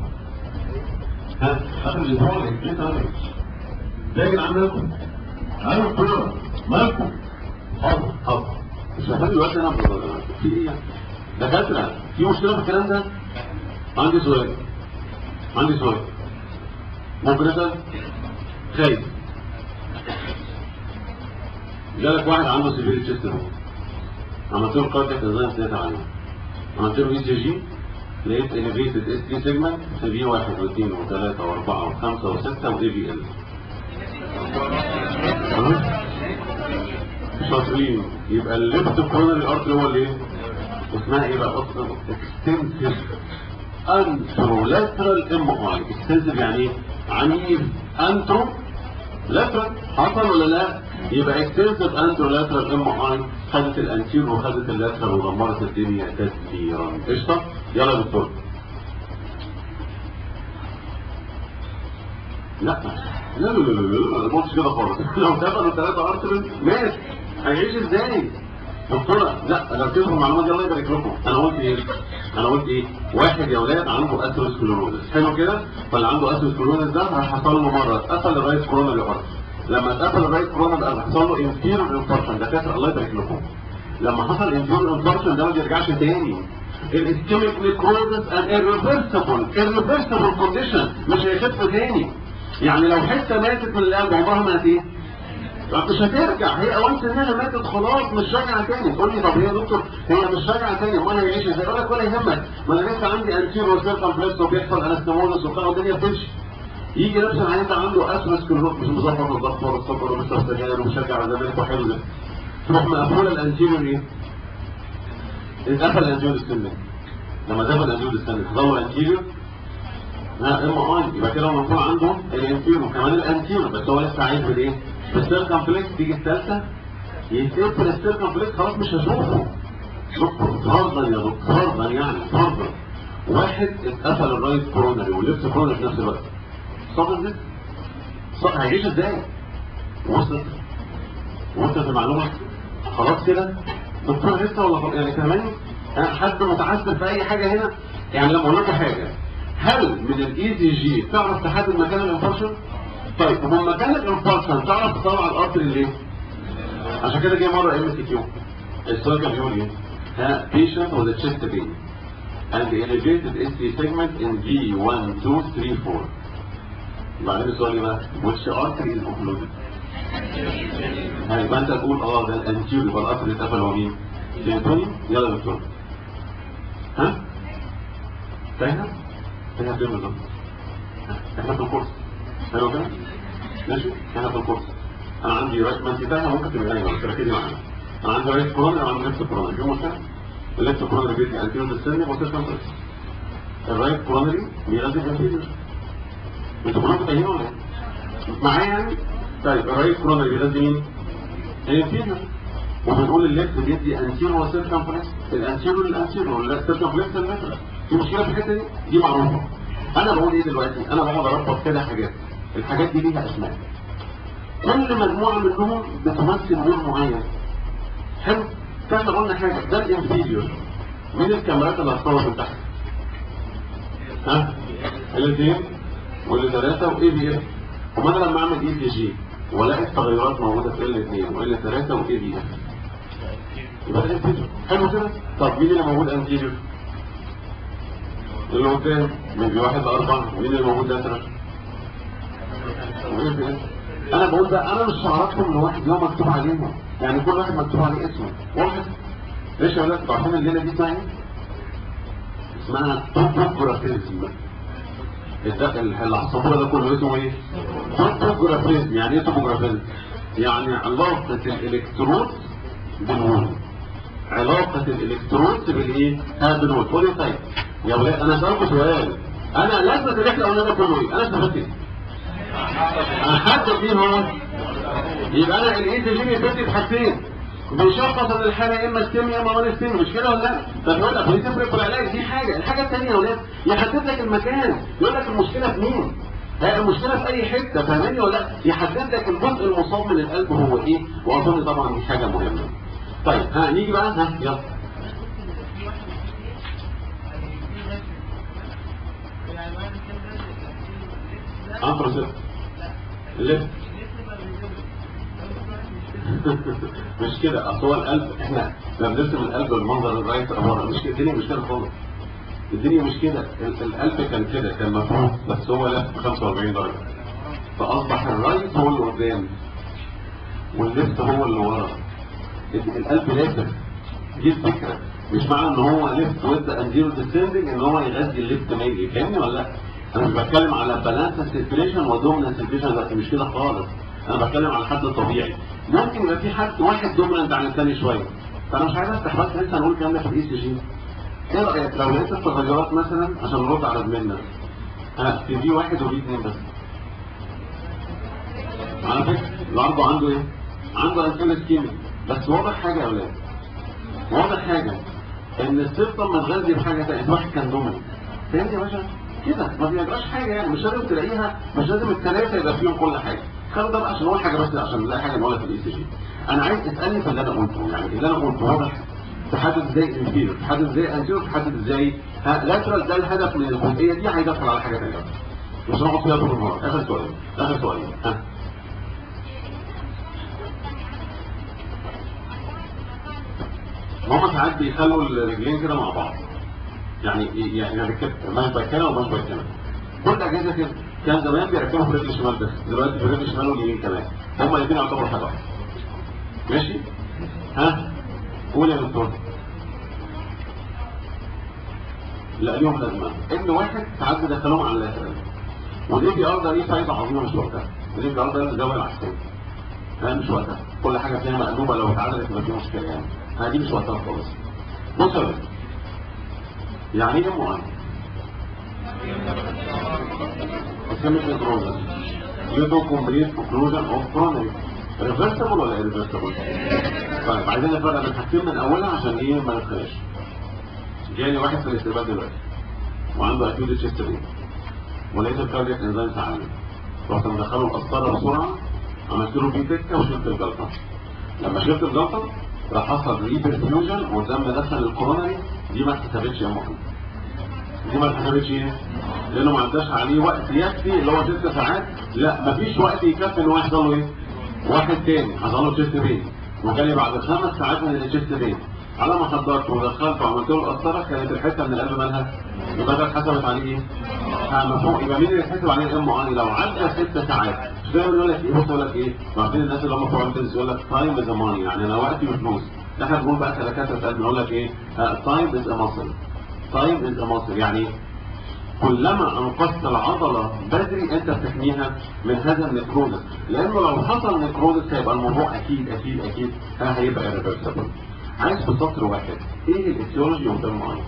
ها اخر الاسبوع ليه تعمل ده يا جدعان مالكم انا الكوره مالكم حاضر حاضر مش محتاج دلوقتي انا في ايه يعني؟ دكاتره في مشكله في الكلام ده عندي سؤال عندي سؤال ممكن اسال خايف جالك واحد عنده سيفير تشيست اهو عملت له كاردياك انزايم ثلاثه عليه عملت له اي سي جي لقيت elevated اس تي سيجمنت في بي 1 و2 و3 و4 و5 و6 واي بي ال شاطرين يبقى الليفت كورونري ارتري هو الايه؟ اسمها ايه بقى؟ اكستنسيف انترولاترال ام اي اكستنسيف يعني ايه؟ عنيف انترو لاترال حصل ولا لا؟ يبقى اكستنسيف انترولاترال ام اي خدت الانتير وخدت اللاترال ودمرت الدنيا تدميرا قشطه؟ يلا يا دكتور لا لا لا لا لا لا الماتش كده خالص لو دخلوا ثلاثة ارسنال مات هيعيش ازاي؟ دكتورة لا انا قلت لكم المعلومات دي الله يبارك لكم انا قلت ايه؟ انا قلت ايه؟ واحد يا اولاد عنده اثيروسكلوروزس حلو كده؟ فاللي عنده اثيروسكلوروزس ده حصل له مره اتقفل الرايت كورونا اللي ورا لما اتقفل الرايت كورونا ده حصل له انفيرور انفاركشن ده كافر الله يبارك لكم لما حصل انفيرور انفاركشن ده ما بيرجعش تاني الاسكيميك نيكروزس ان irreversible irreversible كونديشن مش هيخف تاني يعني لو حته ماتت من القلب عمرها ما هتيه مش هترجع هي وانس انها ماتت خلاص مش راجعه تاني تقول لي طب هي يا دكتور هي مش راجعه تاني امال هيعيش ازاي؟ اقول لك ولا يهمك ما انا لسه عندي انتيرو سيركمفلكس وبيحصل انستموزس وبتاع والدنيا بتمشي يجي نفس العيان ده عنده اثروسكلروز مش مظبط الضغط ولا السكر وبيشرب سجاير ومشجع زمالك وحلو ده تروح مقفوله الانتيريور ايه؟ اتقفل الانتيريور السن لما اتقفل الانتيريور السن تدور انتيريور ها ام اي يبقى كده المفروض عنده الانتيريور كمان الانتيريور بس هو لسه عايز بالايه؟ بالسيركمفلكس تيجي الثالثه يتقفل السيركمفلكس خلاص مش هشوفه دكتور فرضا يا دكتور فرضا يعني فرضا واحد اتقفل الرايت كورونري والليفت كورونري في نفس الوقت صدر ده صدر هيعيش ازاي؟ وصلت وصلت المعلومه خلاص كده دكتور لسه ولا خلاص؟ يعني كمان حد متعثر في اي حاجه هنا يعني لما اقول لكم حاجه هل من الاي سي جي تعرف تحدد مكان الانفارشن؟ طيب هو مكان الانفارشن تعرف تطلع الارتري ليه؟ عشان كده جه مره ام سي كيو السؤال كان بيقول ايه؟ ها patient with a chest pain and the elevated ST segment in V1 2 3 4 بعدين السؤال ايه بقى؟ which artery is occluded؟ ها يبقى انت تقول اه ده الانتيور يبقى الارتري اتقفل هو مين؟ فهمتوني؟ يلا يا دكتور ها؟ تايهة؟ تايهة فين بالظبط؟ احنا في الكورس حلو كده؟ ماشي؟ احنا في الكورس انا عندي رايت ما انت تايهة ممكن تبقى نايمة بس ركزي معايا انا عندي رايت كورونا وعندي ليفت كورونا في مشكلة؟ الليفت كورونا بيدي انتيور للسن وسيل كونترس الرايت كورونري بيغذي انتيور انتوا كلكم تايهين ولا ايه؟ معايا يعني؟ طيب الرايت كورونري بيغذي مين؟ الانتيور وبنقول الليفت بيدي انتيرو وسير كونفرنس الانتيرو للانتيرو والسير كونفرنس للمتر في مشكله في الحته دي دي معروفه انا بقول ايه دلوقتي انا بقعد اربط كده حاجات الحاجات دي ليها اسماء كل مجموعه منهم بتمثل لون معين حلو فاحنا قلنا حاجه ده الانفيريور مين الكاميرات اللي هتصور من تحت ها الاثنين واللي ثلاثه واي بي اف وما انا لما اعمل اي بي جي والاقي التغيرات موجوده في ال 2 وال 3 واي بي اف يبقى ده انتيريور حلو كده طب مين اللي موجود انتيريور اللي قدام من بي واحد لاربعه مين اللي موجود لاترال انا بقول بقى انا مش هعرفهم ان واحد يوم مكتوب عليهم يعني كل واحد مكتوب عليه اسمه واحد ليش يا ولاد انتوا عارفين الليله دي اسمها ايه؟ اسمها توبوجرافيزم العصبوره ده كله اسمه ايه؟ توبوجرافيزم يعني ايه توبوجرافيزم؟ يعني علاقه الالكترود بالوول علاقه الالكترود بالايه؟ ها بالوول قول لي طيب يا ولاد انا اسالكم سؤال انا لازم الرحله قلنا ده كله ايه؟ انا استفدت ايه؟ حد مين هو؟ يبقى انا الاي سي جي بيفرق حاجتين بيشخص ان الحاله يا اما ستيم يا اما نون ستيم مش كده ولا لا؟ طب يقول لك بتفرق في العلاج دي حاجه، الحاجه الثانيه يا ولاد يحدد لك المكان، يقول لك المشكله في مين؟ لا المشكله في اي حته فاهماني ولا لا؟ يحدد لك الجزء المصاب من القلب هو ايه؟ واظن طبعا دي حاجه مهمه. طيب ها نيجي بقى ها يلا انتروسيبت ليفت مش كده اصل هو القلب احنا لما بنرسم القلب بالمنظر الرايت ابورا مش كده الدنيا مش كده خالص الدنيا مش كده ال- القلب كان كده كان مفروض بس هو لف 45 درجه فاصبح الرايت هو اللي قدام والليفت هو اللي ورا ال- القلب لافف دي الفكره مش معنى ان هو ليفت ويد انديرو ديسندنج ان هو يغذي الليفت ميلي فاهمني ولا لا؟ انا مش بتكلم على بالانس سيركيليشن ودومينانت سيركيليشن لا مش كده خالص انا بتكلم على الحد الطبيعي ممكن يبقى في حد واحد دومينانت عن الثاني شويه فانا مش عايز افتح بس لسه هنقول الكلام ده في الاي سي جي ايه رايك لو لقيت التغيرات مثلا عشان نرد على زميلنا ها في في واحد وفي اثنين بس على فكره العرض عنده ايه؟ عنده انسان كيمي بس واضح حاجه يا اولاد واضح حاجه ان السيستم متغذي بحاجه ثانيه واحد كان دومينانت فهمت يا باشا؟ كده ما بيبقاش حاجه يعني مش لازم تلاقيها مش لازم الثلاثه يبقى فيهم كل حاجه خلوا ده بقى عشان نقول حاجه بس عشان نلاقي حاجه نقولها في الاي سي جي انا عايز تسالني في اللي انا قلته يعني اللي انا قلته واضح تحدد ازاي انفيريور تحدد ازاي انتيريور تحدد ازاي ها لاترال ده الهدف من الجزئيه دي هيدخل على حاجه ثانيه مش هنقعد فيها طول النهار اخر سؤال اخر سؤال ها هما ساعات بيخلوا الرجلين كده مع بعض يعني يعني كده مش بكنا ومش بكنا كل اجهزه كده كان زمان بيركبوا في الرجل الشمال بس دلوقتي في الرجل الشمال واليمين كمان هما الاثنين يعتبروا حاجه واحده ماشي ها قول يا دكتور لا ليهم لازمه ان واحد ساعات بيدخلوهم على اللاترال ودي بي ار ده ليه فايده عظيمه مش وقتها ودي بي ار ده الزاويه العكسيه ها مش وقتها كل حاجه فيها مقلوبه لو اتعدلت يبقى في مشكله يعني ها دي مش وقتها خالص بص يا ولد. يعني ايه معين اسمه نيكروزس يدو كومبليت اوكلوجن اوف كرونري ريفرسبل ولا irreversible؟ طيب عايزين نفرق بين حاجتين من اولها عشان ايه ما نتخانقش جالي واحد في الاستقبال دلوقتي وعنده اكيوت تشيست بين ولقيت الكاردياك انزيم تعلم رحت مدخله القسطره بسرعه عملت له بيه تكه وشلت الجلطه لما شلت الجلطه راح حصل ريبرفيوجن والدم دخل الكورونري دي ما اتحسبتش يا محمد دي ما اتحسبتش ايه؟ لانه ما عداش عليه وقت يكفي اللي هو ست ساعات لا مفيش وقت يكفي ان هو يحصل له ايه؟ واحد تاني حصل له تشيست بين وجالي بعد خمس ساعات من التشيست بين على ما حضرت ودخلت وعملت له القسطره كانت الحته من القلب مالها يبقى ده اتحسبت عليه ايه؟ ها مفهوم يبقى مين اللي يتحسب عليه الام اي لو عدى ست ساعات مش دايما يقول لك ايه بص يقول لك ايه؟ عارفين الناس اللي هم بتوع البيزنس يقول لك تايم از ماني يعني انا وقتي وفلوس احنا بنقول بقى كدكاتره قلب نقول لك ايه؟ تايم از ماسل تايم از ماسل يعني كلما انقذت العضله بدري انت بتحميها من هذا النكروزس لانه لو حصل نكروزس هيبقى الموضوع اكيد اكيد اكيد ها هيبقى irreversible عايز في سطر واحد ايه الايتيولوجي قدام معايا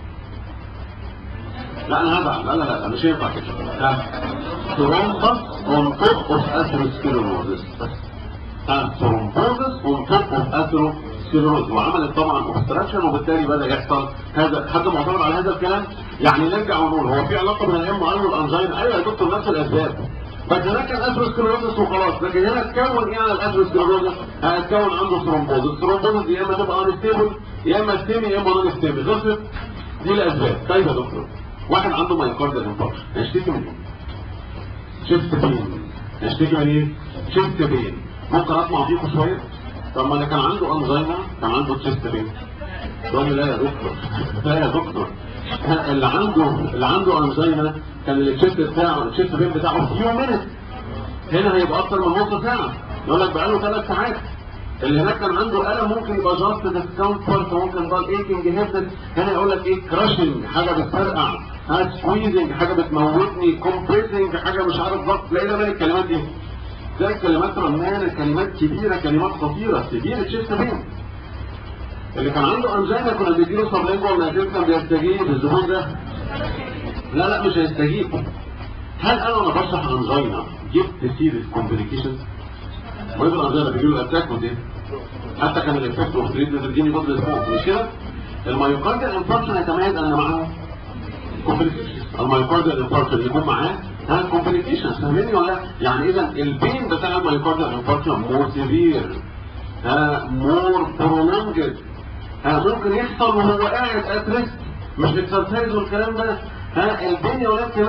لا انا هزعل لا لا لا مش هينفع كده ها ثرومبس اون توب اوف اثيروسكليروزس ها ثرومبوزس اون توب اوف اثيروسكليروز وعملت طبعا اوبستراكشن وبالتالي بدا يحصل هذا حد معترض على هذا الكلام يعني نرجع ونقول هو في علاقه بين الام اي والانزيم ايوه يا دكتور نفس الاسباب بس ده كان اثيروسكليروزس وخلاص لكن هنا اتكون ايه على الاثيروسكليروزس هيتكون عنده ثرومبوزس الثرومبوزس يا اما تبقى انستيبل يا اما ستيمي يا اما نون ستيمي خلصت دي الاسباب طيب يا دكتور واحد عنده مايوكارديال انفاركشن هيشتكي من ايه؟ شيفت بين هيشتكي من ايه؟ شيفت بين ممكن اطلع فيكم شويه طب ما انا كان عنده انزيما كان عنده تشيست بين تقول لي لا يا دكتور لا يا دكتور اللي عنده اللي عنده انزيما كان التشيست بتاعه التشيست بين بتاعه فيو مينت هنا هيبقى اكتر من نص ساعه يقول لك بقى له ثلاث ساعات اللي هناك كان عنده ألم ممكن يبقى جاست ديسكمفورت ممكن ضل ايكنج هيدن هنا يقول لك ايه كراشنج حاجه بتفرقع ها سكويزنج حاجه بتموتني كومبريسنج حاجه مش عارف ضغط تلاقي ده من الكلمات دي زي كلمات رنانه كلمات كبيره كلمات خطيره كبيره تشيست بين اللي كان عنده انجينا كنا بنديله سبلينجو ولا كان بيستجيب الزبون ده لا لا مش هيستجيب هل انا وانا بشرح انجينا جبت سيريس كومبليكيشنز مريض الانجينا بيجي له اتاك ودي حتى كان الافكت اوف تريد بتديني بدل اسبوع مش كده المايوكارديال انفاركشن يتميز ان معاه كومبليكيشنز المايوكارديال انفاركشن يكون معاه ها كومبليكيشنز فاهميني ولا يعني اذا البين بتاع المايوكارديال انفاركشن مور سيفير ها مور برولونجد ها ممكن يحصل وهو قاعد اتريست مش اكسرسايز والكلام ده ها البين يا ولاد كمان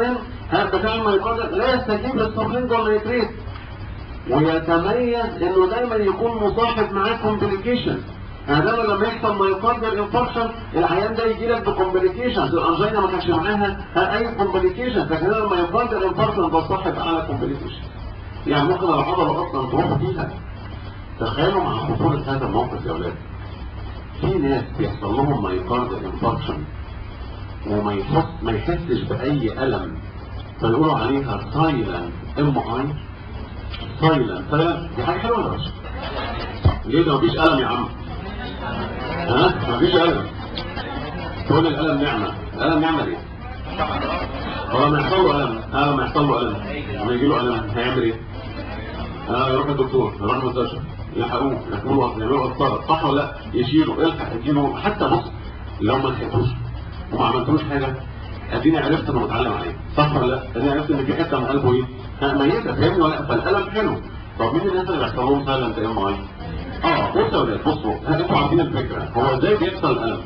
ها بتاع الميوكارديال لا يستجيب للسبلينجوال نيتريت ويتميز انه دايما يكون مصاحب معاه كومبليكيشن هذا لما يحصل مايوكارديال انفاركشن العيان ده يجي لك بكومبليكيشنز الانجينا ما كانش معاها اي كومبليكيشن لكن لما المايوكارديال انفاركشن بتصاحب على كومبليكيشن يعني ممكن العضله اصلا تروح فيها تخيلوا مع خطوره هذا الموقف يا اولاد في ناس بيحصل لهم مايوكارديال انفاركشن وما يحس ما يحسش باي الم فيقولوا عليها سايلنت ام اي سايلنت دي حاجه حلوه ولا وحشه؟ ليه ده مفيش الم يا عم؟ ها مفيش ألم تقول الألم نعمة الألم نعمة ليه هو لما يحصل له ألم ها لما يحصل له ألم لما يجي له ألم هيعمل إيه ها يروح الدكتور يروح المستشفى يلحقوه يعملوا يعملوا قسطرة صح ولا لا يشيلوا الحق يديله حتى بص لو ما لحقتوش وما عملتلوش حاجة اديني عرفت انه متعلم عليه صح ولا لا اديني عرفت ان في حته من قلبه ايه ها ميته فاهمني ولا لا فالالم حلو طب مين الناس اللي بيحصل لهم سايلنت ام اي اه بصوا يا ولاد بصوا انتوا عارفين الفكره هو ازاي بيحصل الالم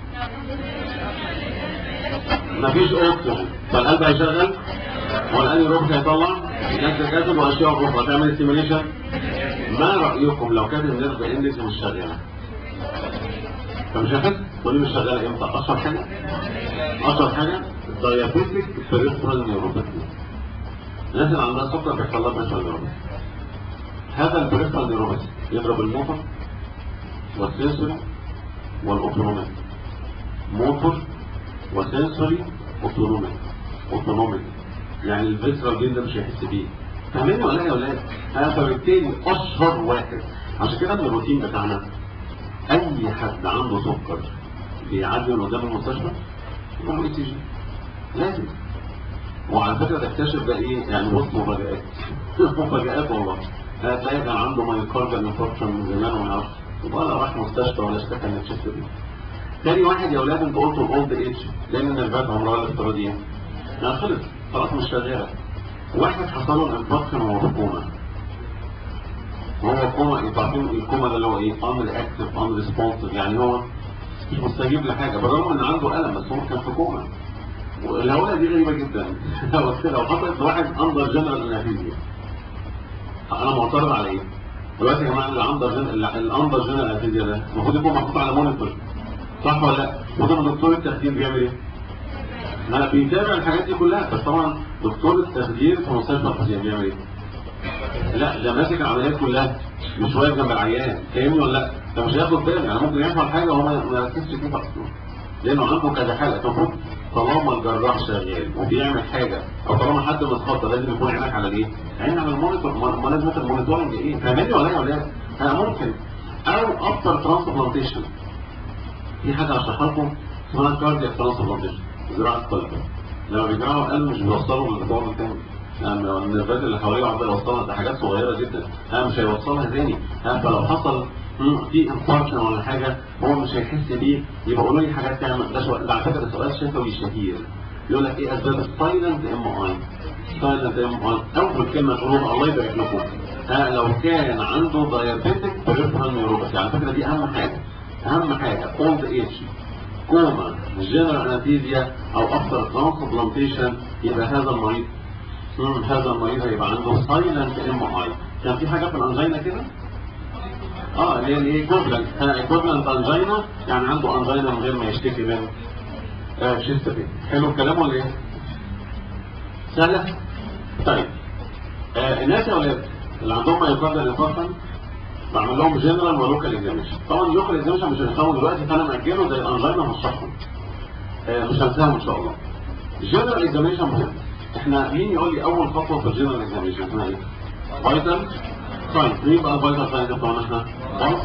مفيش اوكسجين فالقلب هيشغل والقلب يروح هيطلع نفس الاسيد واشياء اخرى تعمل ستيميليشن ما رايكم لو كانت النيرف اندكس مش شغاله فمش هحس تقولي مش شغاله امتى اشهر حاجه اشهر حاجه الدايابيتيك بريفرال نيوروباثي الناس اللي عندها سكر بيحصل لها بريفرال نيوروباثي هذا البريفرال نيوروباثي يضرب الموتور والسنسوري والاوتونوميك موتور وسنسوري اوتونوميك اوتونوميك يعني الفيسرال جين ده مش هيحس بيه فاهمين ولا يا ولاد؟ انا فبالتالي اشهر واحد عشان كده من الروتين بتاعنا اي حد عنده سكر بيعدي من قدام المستشفى يقوم اي سي جي لازم وعلى فكره تكتشف ده ايه يعني بص مفاجآت مفاجآت والله هتلاقي كان عنده مايوكارديال انفاركشن من زمان وما يعرفش ولا راح مستشفى ولا اشتكى من الشيست دي تاني واحد يا اولاد انت قلتوا الاولد ايج لان النرفات عمرها الافتراضيه يعني خلص خلاص مش شغاله واحد حصل له الانفاركشن وهو في كوما وهو كوما انتوا عارفين الكوما ده اللي هو ايه امر اكتف امر ريسبونسيف يعني هو مش مستجيب لحاجه بالرغم ان عنده الم بس هو كان في كوما والهوله دي غريبه جدا لو حصلت لواحد اندر جنرال انافيزيا انا معترض على ايه؟ دلوقتي يا جماعه الاندر جن... الاندر جنرال انافيزيا ده المفروض يكون محطوط على مونيتور صح ولا لا؟ المفروض دكتور التخدير بيعمل ايه؟ ما بيتابع الحاجات دي كلها بس طبعا دكتور التخدير في مستشفى الحسين بيعمل ايه؟ لا ده ماسك العمليات كلها مش واقف جنب العيان فاهمني ولا لا؟ ده مش هياخد باله يعني ممكن يحصل حاجه وهو ما يركزش فيها اصلا لانه عنده كذا حاله المفروض طالما الجراح شغال وبيعمل حاجه او طالما حد متخطى لازم يكون عينك على ايه؟ عين على المونيتور ما لازم المونيتورنج ايه؟ فاهمني ولا يا ولاد؟ انا ممكن او افتر ترانسبلانتيشن في حاجه هشرحها لكم اسمها كاردياك ترانسبلانتيشن زراعه قلب لما بيجرعوا القلب مش بيوصلوا للبعد الثاني يعني النرفات اللي حواليه عمال يوصلها ده حاجات صغيره جدا ها مش هيوصلها تاني ها فلو حصل في انفاركشن ولا حاجه هو مش هيحس بيه يبقى قولوا لي حاجات تعمل ده سؤال ده على فكره ده سؤال شفوي شهير يقول لك ايه اسباب السايلنت ام اي سايلنت ام اي اول كلمه تقولوها الله يبارك لكم ها لو كان عنده دايابيتك بريفرال نيوروباثي على فكره دي اهم حاجه اهم حاجه اولد ايج كوما جنرال انستيزيا او افتر ترانسبلانتيشن يبقى هذا المريض مم. هذا المريض هيبقى عنده سايلنت ام اي كان في حاجه في الانجينا كده اه اللي هي الايكوفلنت ايكوفلنت انجينا يعني عنده انجينا من غير ما يشتكي من آه شيست بين حلو الكلام ولا ايه؟ سهله؟ طيب آه الناس يا اولاد اللي عندهم مايوكارديال انفاركشن بعمل لهم جنرال ولوكال اكزاميشن طبعا اللوكال اكزاميشن مش هنفهمه دلوقتي فانا ماجله زي الانجينا هشرحهم آه مش هنساهم ان شاء الله الجنرال اكزاميشن مهم احنا مين يقول لي اول خطوه في الجنرال اكزاميشن اسمها ايه؟ فايتال ساين مين بقى الفايتال ساين بتوعنا احنا؟ بلس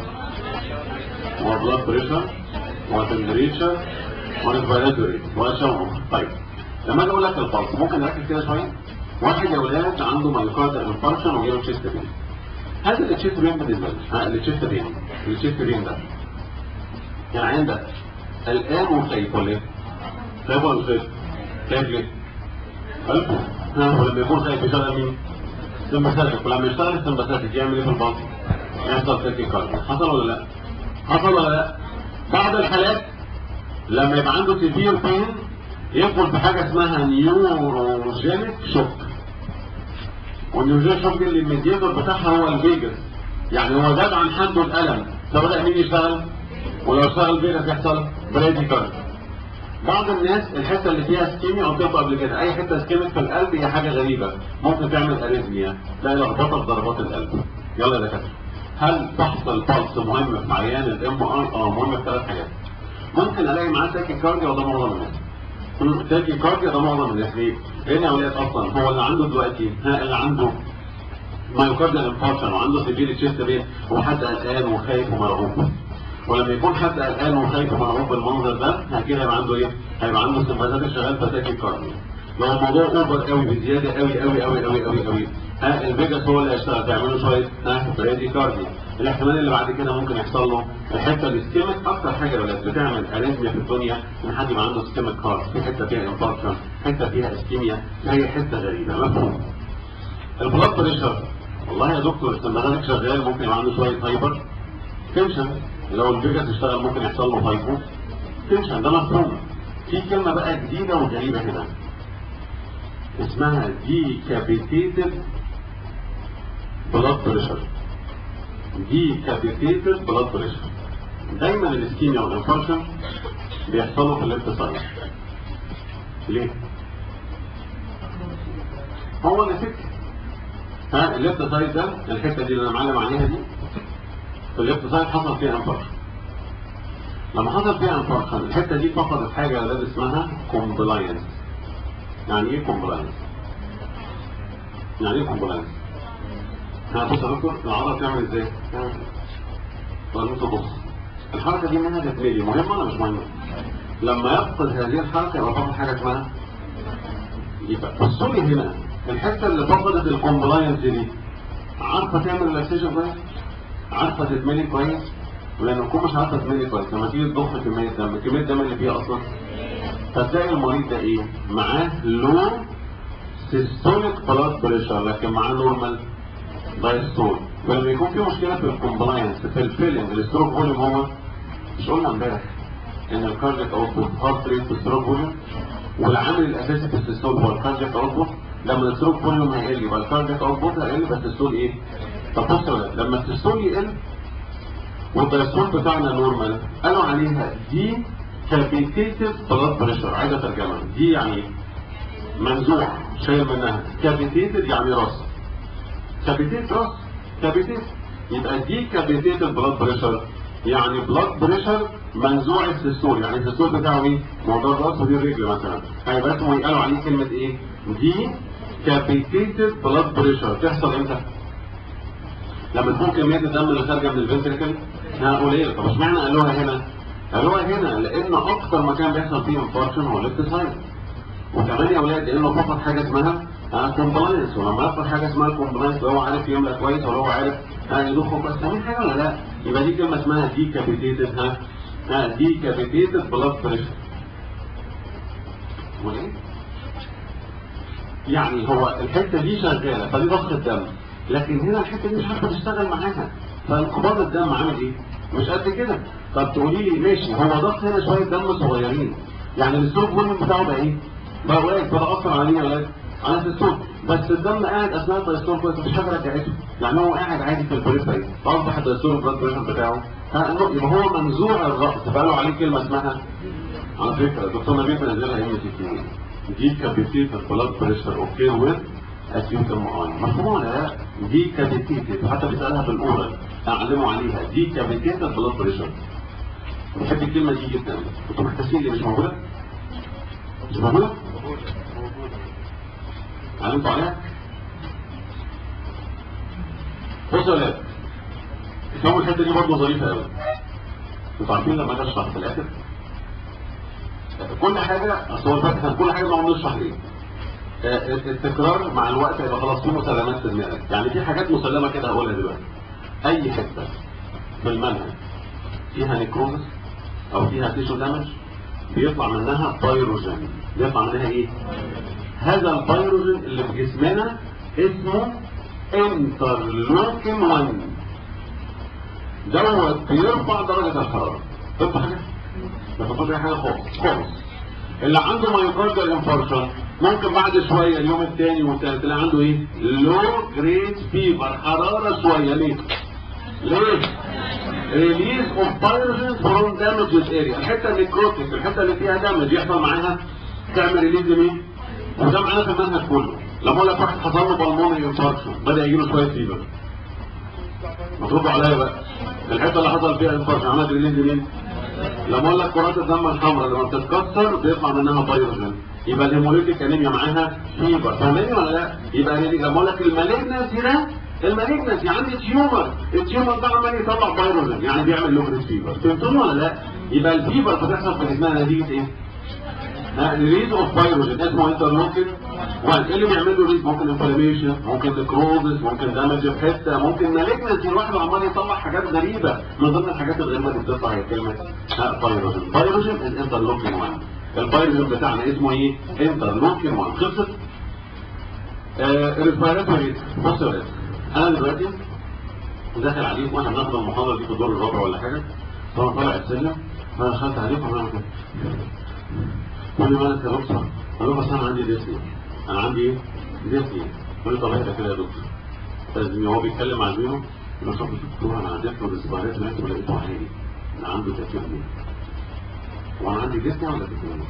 وبلاد بريشر وتمبريتشر وريسبيراتوري واشعه طيب لما اجي اقول لك البلس ممكن نركز كده شويه واحد يا ولاد عنده مايوكارديال انفاركشن وجاله تشيست بين هذا التشيست بين بالنسبه لي ها التشيست بين التشيست بين ده يعني عندك قلقان وخايف ولا ايه؟ خايف ولا مش خايف؟ خايف ليه؟ قلبه ها ولما يكون خايف يشغل مين؟ سمباثيك ولما يشتغل السمباثيك يعمل ايه في البطن؟ يحصل تاكيكارديا حصل ولا لا؟ حصل ولا لا؟ بعض الحالات لما يبقى عنده سيفير بين يدخل في حاجه اسمها نيوروجينيك شوك والنيوروجينيك شوك دي اللي الميديتور بتاعها هو الفيجاس يعني هو زاد عن حده الالم فبدا مين يشتغل ولو اشتغل فيجاس يحصل بريديكال بعض الناس الحته اللي فيها سكيميا قلت لكم قبل كده اي حته سكيميك في القلب هي حاجه غريبه ممكن تعمل اريزميا تلاقي لخبطه في ضربات القلب يلا يا دكاتره هل فحص البلس مهم في عيان الام ار اه مهم في ثلاث حاجات ممكن الاقي معاه تاكي كارديا وده معظم الناس تاكي كارديا ده معظم الناس ليه؟ لان يا اولاد اصلا هو اللي عنده دلوقتي ها اللي عنده مايوكارديال انفاركشن وعنده سيفير تشيست بين هو حد قلقان وخايف ومرعوب ولما يكون حد قلقان وخايف ومرعوب بالمنظر ده كده هيبقى عنده ايه؟ هيبقى عنده سمباثات شغال فتاكي كارديا لو الموضوع اوفر قوي بزياده قوي قوي قوي قوي قوي قوي ها الفيجاس هو اللي هيشتغل تعمله شويه ها بريدي كارديا الاحتمال اللي بعد كده ممكن يحصل له الحته الاسكيميك اكتر حاجه يا ولاد بتعمل اريزميا في الدنيا ان حد يبقى عنده اسكيميك هارت في حته فيها انفاركشن حته فيها اسكيميا هي حته غريبه مفهوم البلاد بريشر والله يا دكتور استمرارك شغال ممكن يبقى عنده شويه هايبر تنشن لو الفيجاس اشتغل ممكن يحصل له هايبو تنشن ده مفهوم في كلمه بقى جديده وغريبه هنا اسمها decapitated blood pressure decapitated blood pressure دايما الاسكيميا والانفاركشن بيحصلوا في الليفت سايد ليه؟ هو اللي فكر ها الليفت سايد ده الحته دي اللي انا معلم عليها دي في الليفت سايد حصل فيها انفاركشن لما حصل فيها انفاركشن الحته دي فقدت حاجه يا ولاد اسمها كومبلاينس يعني ايه كومبلاينس؟ يعني ايه كومبلاينس؟ ها بص يا دكتور العضله بتعمل ازاي؟ طيب انت بص الحركه دي منها تتميلي مهمه ولا مش مهمه؟ لما يفقد هذه الحركه يبقى فقد حاجه اسمها يبقى بصوا لي هنا الحته اللي فقدت الكومبلاينس دي عارفه تعمل ريلاكسيشن كويس؟ عارفه تتملي كويس؟ ولما تكون مش عارفه تتملي كويس لما تيجي تضخ كميه دم كميه الدم اللي فيها اصلا فتلاقي المريض ده ايه؟ معاه لو سيستوليك بلاد بريشر لكن معاه نورمال دايستول ولما يكون في مشكله في الكومبلاينس في الفيلنج الستروك فوليوم هو مش قلنا امبارح ان الكاردياك اوتبوت هارت ريت في الستروك فوليوم والعامل الاساسي في السيستول هو الكاردياك اوتبوت لما الستروك فوليوم هيقل يبقى الكاردياك اوتبوت هيقل بس السيستول ايه؟ طب بص يا ولاد لما السيستول يقل والدايستول بتاعنا نورمال قالوا عليها دي كابيتيتيف بلاد بريشر عايز اترجمها دي يعني منزوع شايل منها كابيتيتيف يعني راس كابيتيت راس كابيتيت يبقى دي كابيتيتيف بلاد بريشر يعني بلاد بريشر منزوع السيستول يعني السيستول بتاعه ايه؟ موضوع الراس ودي الرجل مثلا هيبقى اسمه يقالوا عليه كلمه ايه؟ دي كابيتيتيف بلاد بريشر تحصل امتى؟ لما تكون كميه الدم اللي خارجه من الفنتريكل قليله طب اشمعنى قالوها هنا؟ قالوها هنا لان اكتر مكان بيحصل فيه انفاركشن هو الليفت سايد وكمان يا اولاد لانه فقط حاجه اسمها كومبلاينس ولما يفقد حاجه اسمها كومبلاينس لو هو عارف يملى كويس ولا هو عارف يضخ كويس فاهمين حاجه ولا لا؟ يبقى دي كلمه اسمها دي كابيتيتد ها ها دي كابيتيتد بلاد بريشر وليه؟ يعني هو الحته دي شغاله فدي ضخ الدم لكن هنا الحته دي مش عارفه تشتغل معاها فانقباض الدم عامل ايه؟ مش قد كده طب تقولي لي ماشي هو ضغط هنا شويه دم صغيرين يعني الستروك فوليوم بتاعه بقى ايه؟ بقى قليل فده اثر على مين يا ولاد؟ على الستروك بس الدم قاعد اثناء الدايستول كويس مفيش حاجه رجعته يعني هو قاعد عادي في البريفري فاصبح الدايستول البلاد بريشر بتاعه ها يبقى هو منزوع الرأس فقالوا عليه كلمه اسمها على فكره الدكتور نبيل بينزلها ام سي كيو دي كابيتيت البلاد بريشر اوكي ويز اسيوت المعاين مفهوم ولا لا؟ دي كابيتيت حتى بيسالها بالاورال اعلموا عليها دي كابيتيت البلاد بريشر بحب الكلمه دي جدا انتوا محتاسين ليه مش موجوده؟ مش موجوده؟ علمتوا عليها؟ بصوا يا ولاد اسمعوا الحته دي برضه ظريفه قوي انتوا عارفين لما اجي اشرح في الاخر كل حاجه اصل هو الفتح كل حاجه نقعد نشرح ليه التكرار مع الوقت هيبقى خلاص في مسلمات في دماغك يعني في حاجات مسلمه كده هقولها دلوقتي اي حته في المنهج فيها نيكروزس او فيها تيشو دامج بيطلع منها بايروجين بيطلع منها ايه هذا البايروجين اللي في جسمنا اسمه انترلوكين 1 دوت بيرفع درجه الحراره ترفع حاجه ما تاخدش اي حاجه خالص خالص اللي عنده مايوكارديال انفاركشن ممكن بعد شويه اليوم الثاني والثالث تلاقي عنده ايه؟ لو جريد فيفر حراره شويه ليه؟ ليه؟ ريليز اوف بايروجين فروم دامجز اريا الحته النيكروتيك الحته اللي فيها دامج يحصل معاها تعمل ريليز لمين؟ وده معانا في المنهج كله لما اقول لك واحد حصل له بالمونري انفاركشن بدا يجي له شويه فيفر مطلوب عليا بقى الحته اللي حصل فيها انفاركشن عملت ريليز لمين؟ لما اقول لك كرات الدم الحمراء لما بتتكسر بيطلع منها بايروجين يبقى الهيموليتيك انيميا معاها فيبر فاهمني ولا لا؟ يبقى هي دي لما اقول لك المالجنسي ده المالجنسي عندي تيومر التيومر ده عمال يطلع بايروجين يعني بيعمل لوكريت فيبر فهمتوني ولا لا؟ يبقى الفيبر بتحصل في جسمنا نتيجه ايه؟ ريليز اوف بايروجين اسمه انترلوكين وان ايه اللي بيعمل له ريز ممكن انفلاميشن ممكن نكروزس ممكن دامج في حته ممكن مالجنسي الواحد عمال يطلع حاجات غريبه من ضمن الحاجات الغريبه اللي بتطلع هي كلمه بايروجين بايروجين الانترلوكين 1 البايروجين بتاعنا اسمه ايه؟ انترلوكين 1 خلصت؟ ريسبيراتوري بص يا ولاد انا دلوقتي داخل عليكم واحنا بناخد المحاضره دي في الدور الرابع ولا حاجه فانا طالع السلم فانا دخلت عليكم وعملت كده قال لي مالك يا دكتور؟ قال له بس انا عندي ديسني انا عندي ايه؟ ديسني قال لي طب اهدى كده يا دكتور فزميلي هو بيتكلم مع زميله يقول له شوف يا دكتور انا عديت له الاسبوعات اللي انت لقيته عالي انا عنده تكييف وانا عندي ديسني ولا تكييف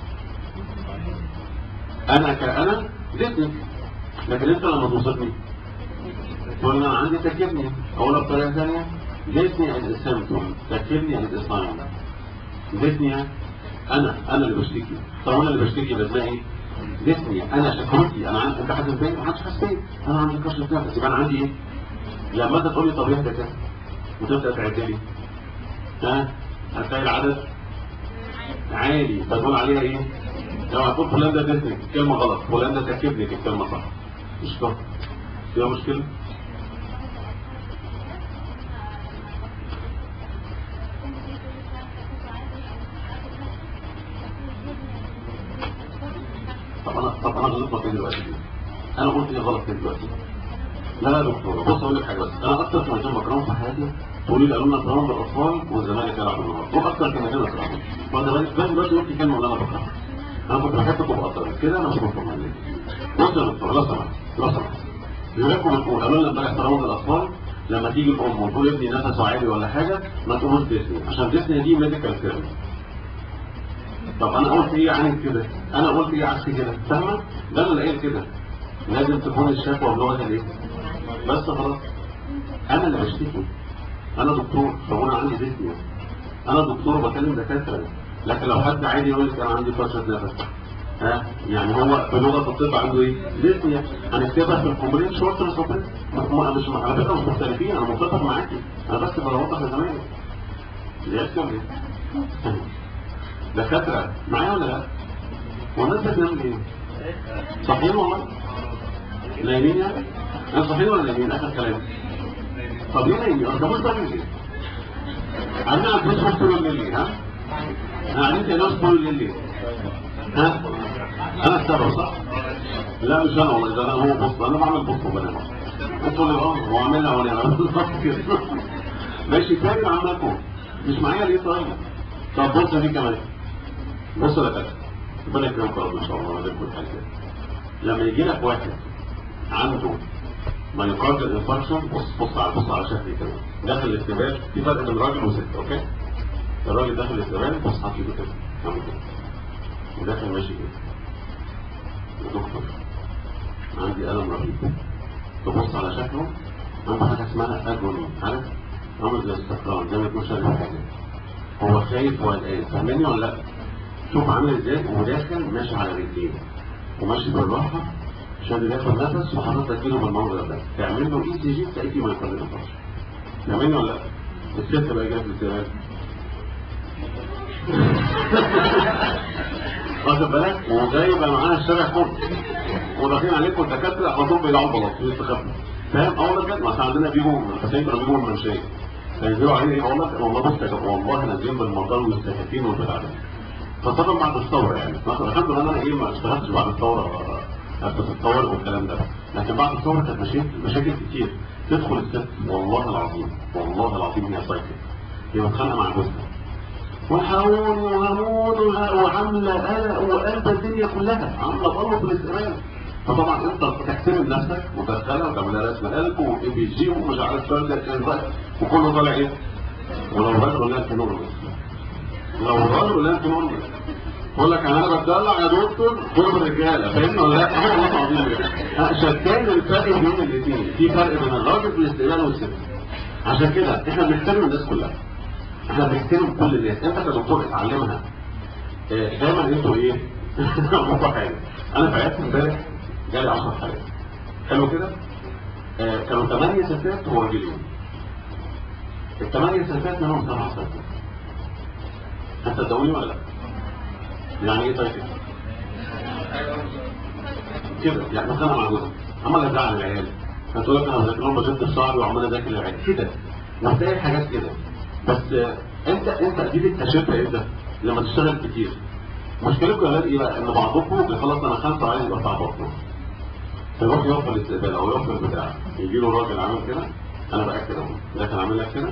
انا كأنا ديسني لكن انت لما توصفني تقول لي انا عندي تكيفني اقولها بطريقه ثانيه ديسني از سيمبتوم تكيفني از ساين ديسني انا انا اللي بشتكي طب انا اللي بشتكي بس ايه ديسني انا شكوتي انا عندي انت حاسس بيا ما حدش حاسس بيا انا عندي كشف نفس يبقى انا عندي ايه لما انت تقول لي طب اهدى كده وتبدا تعد لي ها هتلاقي العدد عالي فتقول عليها ايه لو هتقول فلان ده ديسني كلمه غلط فلان ده تكيفني الكلمه صح مش صح فيها مشكله طب انا طب انا غلطت ايه دلوقتي انا قلت ايه غلط ايه دلوقتي لا لا يا دكتور بص اقول لك حاجه بس انا اكتر كلمتين بكرههم في حياتي تقولي لي قالوا لنا تمام بالاطفال والزمالك يلعب النهارده دول اكتر كلمتين بكرههم فانا دلوقتي دلوقتي قلت كلمه اللي انا بكرهها انا كنت بحب تبقى اكتر كده انا مش مطمن ليه بص يا دكتور لو سمحت لو سمحت يقول لكم بتقول قالوا لنا امبارح تمام الاطفال لما تيجي الام وتقول ابني نفسه عالي ولا حاجه ما تقولوش ديسني عشان ديسني دي ميديكال تيرم طب انا قلت ايه عن كده انا قلت ايه عكس كده فاهمه ده اللي قايل كده لازم تكون الشكوى بلغه الايه بس خلاص انا اللي بشتكي انا دكتور طب انا عندي ديسني انا دكتور بكلم دكاتره لكن لو حد عادي يقول لك انا عندي فرشه نفس ها يعني هو بلغه الطب عنده ايه ديسني هنكتبها في الكومبلين شورت ريسوبريت مش على فكره مش مختلفين انا متفق معاكي انا بس بوضح لزمايلي ليه كده دكاترة معايا ولا لا؟ والناس بتنام ليه؟ صحيين والله؟ نايمين يعني؟ انا صحيين ولا نايمين؟ اخر كلام طب ليه نايمين؟ انت مش طالع ليه؟ عندنا على الفيسبوك طول الليل ليه ها؟ انا قاعدين تنام طول الليل ليه؟ ها؟ انا السبب صح؟ لا مش انا والله ده انا هو بص انا بعمل بص وبنام بص اللي اه هو عاملها وانا بالظبط كده ماشي كامل عمكم مش معايا ليه طيب؟ طب بص دي كمان بص يا كده ربنا يكرمك يا رب ان شاء الله ويجيب كل حاجه لما يجي لك واحد عنده مايوكارديال انفاركشن بص بص على بص على شكل كده داخل الاستقبال في فرق بين راجل وست اوكي الراجل داخل الاستقبال بص حاطط ايده كده عامل كده وداخل ماشي كده يا دكتور عندي الم رهيب تبص على شكله عنده حاجه اسمها اجوني عارف عامل زي السكران زي ما يكون شارب حاجه هو خايف وقلقان فاهماني ولا لا؟ شوف عامل ازاي وداخل ماشي على رجليه وماشي بالراحه عشان ياخد نفس وحضرتك تجيله بالمنظر ده تعمل له اي سي جي تلاقيه فيه ما يقدرش فاهماني ولا لا؟ الست بقى جايه في الزمان واخد بالك وجايبه معاها الشارع كله وداخلين عليكم الدكاتره على طول بيلعبوا بلاط يستخبوا فاهم اول بجد ما عندنا بيجوا الحسين كانوا بيجوا من المنشيه فينزلوا عليه ايه والله والله بص يا جماعه والله نازلين بالمطار والسكاكين والبتاع ده فطبعا بعد الثوره يعني الحمد لله انا ايه ما اشتغلتش بعد الثوره في الثوره والكلام ده لكن بعد الثوره كانت مشاكل مشاكل كتير تدخل الست والله العظيم والله العظيم هي سايكل هي متخانقه مع جوزها وحاولي وهموت وه- وعامله قلق وقلب الدنيا كلها عامله ضلمه في الاستقبال فطبعا انت تحترم نفسك وتدخلها وتعملها رسم قلب واي بي جي ومش عارف فرد وكله طالع ايه؟ ولو راجل ولا انت نور لو راجل ولا انت نور بقول لك انا بتدلع يا دكتور كل الرجاله فاهمني ولا لا؟ احنا والله العظيم كده. شتان الفرق بين الاثنين في فرق بين الراجل في الاستقبال والست عشان كده احنا بنحترم الناس كلها احنا بنحترم كل الناس انت كدكتور اتعلمها اه، دايما انتوا ايه؟ عندكم حاجه انا في عيادتي امبارح جالي 10 حالات حلو كده؟ اه، كانوا 8 ستات وراجلين الثمانية ستات منهم سبع ستات هتصدقوني ولا لا؟ يعني ايه طيب كده؟ كده يعني مثلا مع جوزك عمال ازعل العيال هتقول لك انا بذاكر لهم بشد في شعري وعمال اذاكر العيال كده وهتلاقي حاجات كده بس آه، انت انت اكيد اكتشفتها امتى؟ لما تشتغل كتير مشكلتكم يا ولاد ايه بقى؟ ان بعضكم بيخلص سنه خمسه وعايز يبقى بتاع بطنه فيروح يقف في الاستقبال او يقف في البتاع يجي له راجل عامل كده انا باكد اهو ده كان عامل لك كده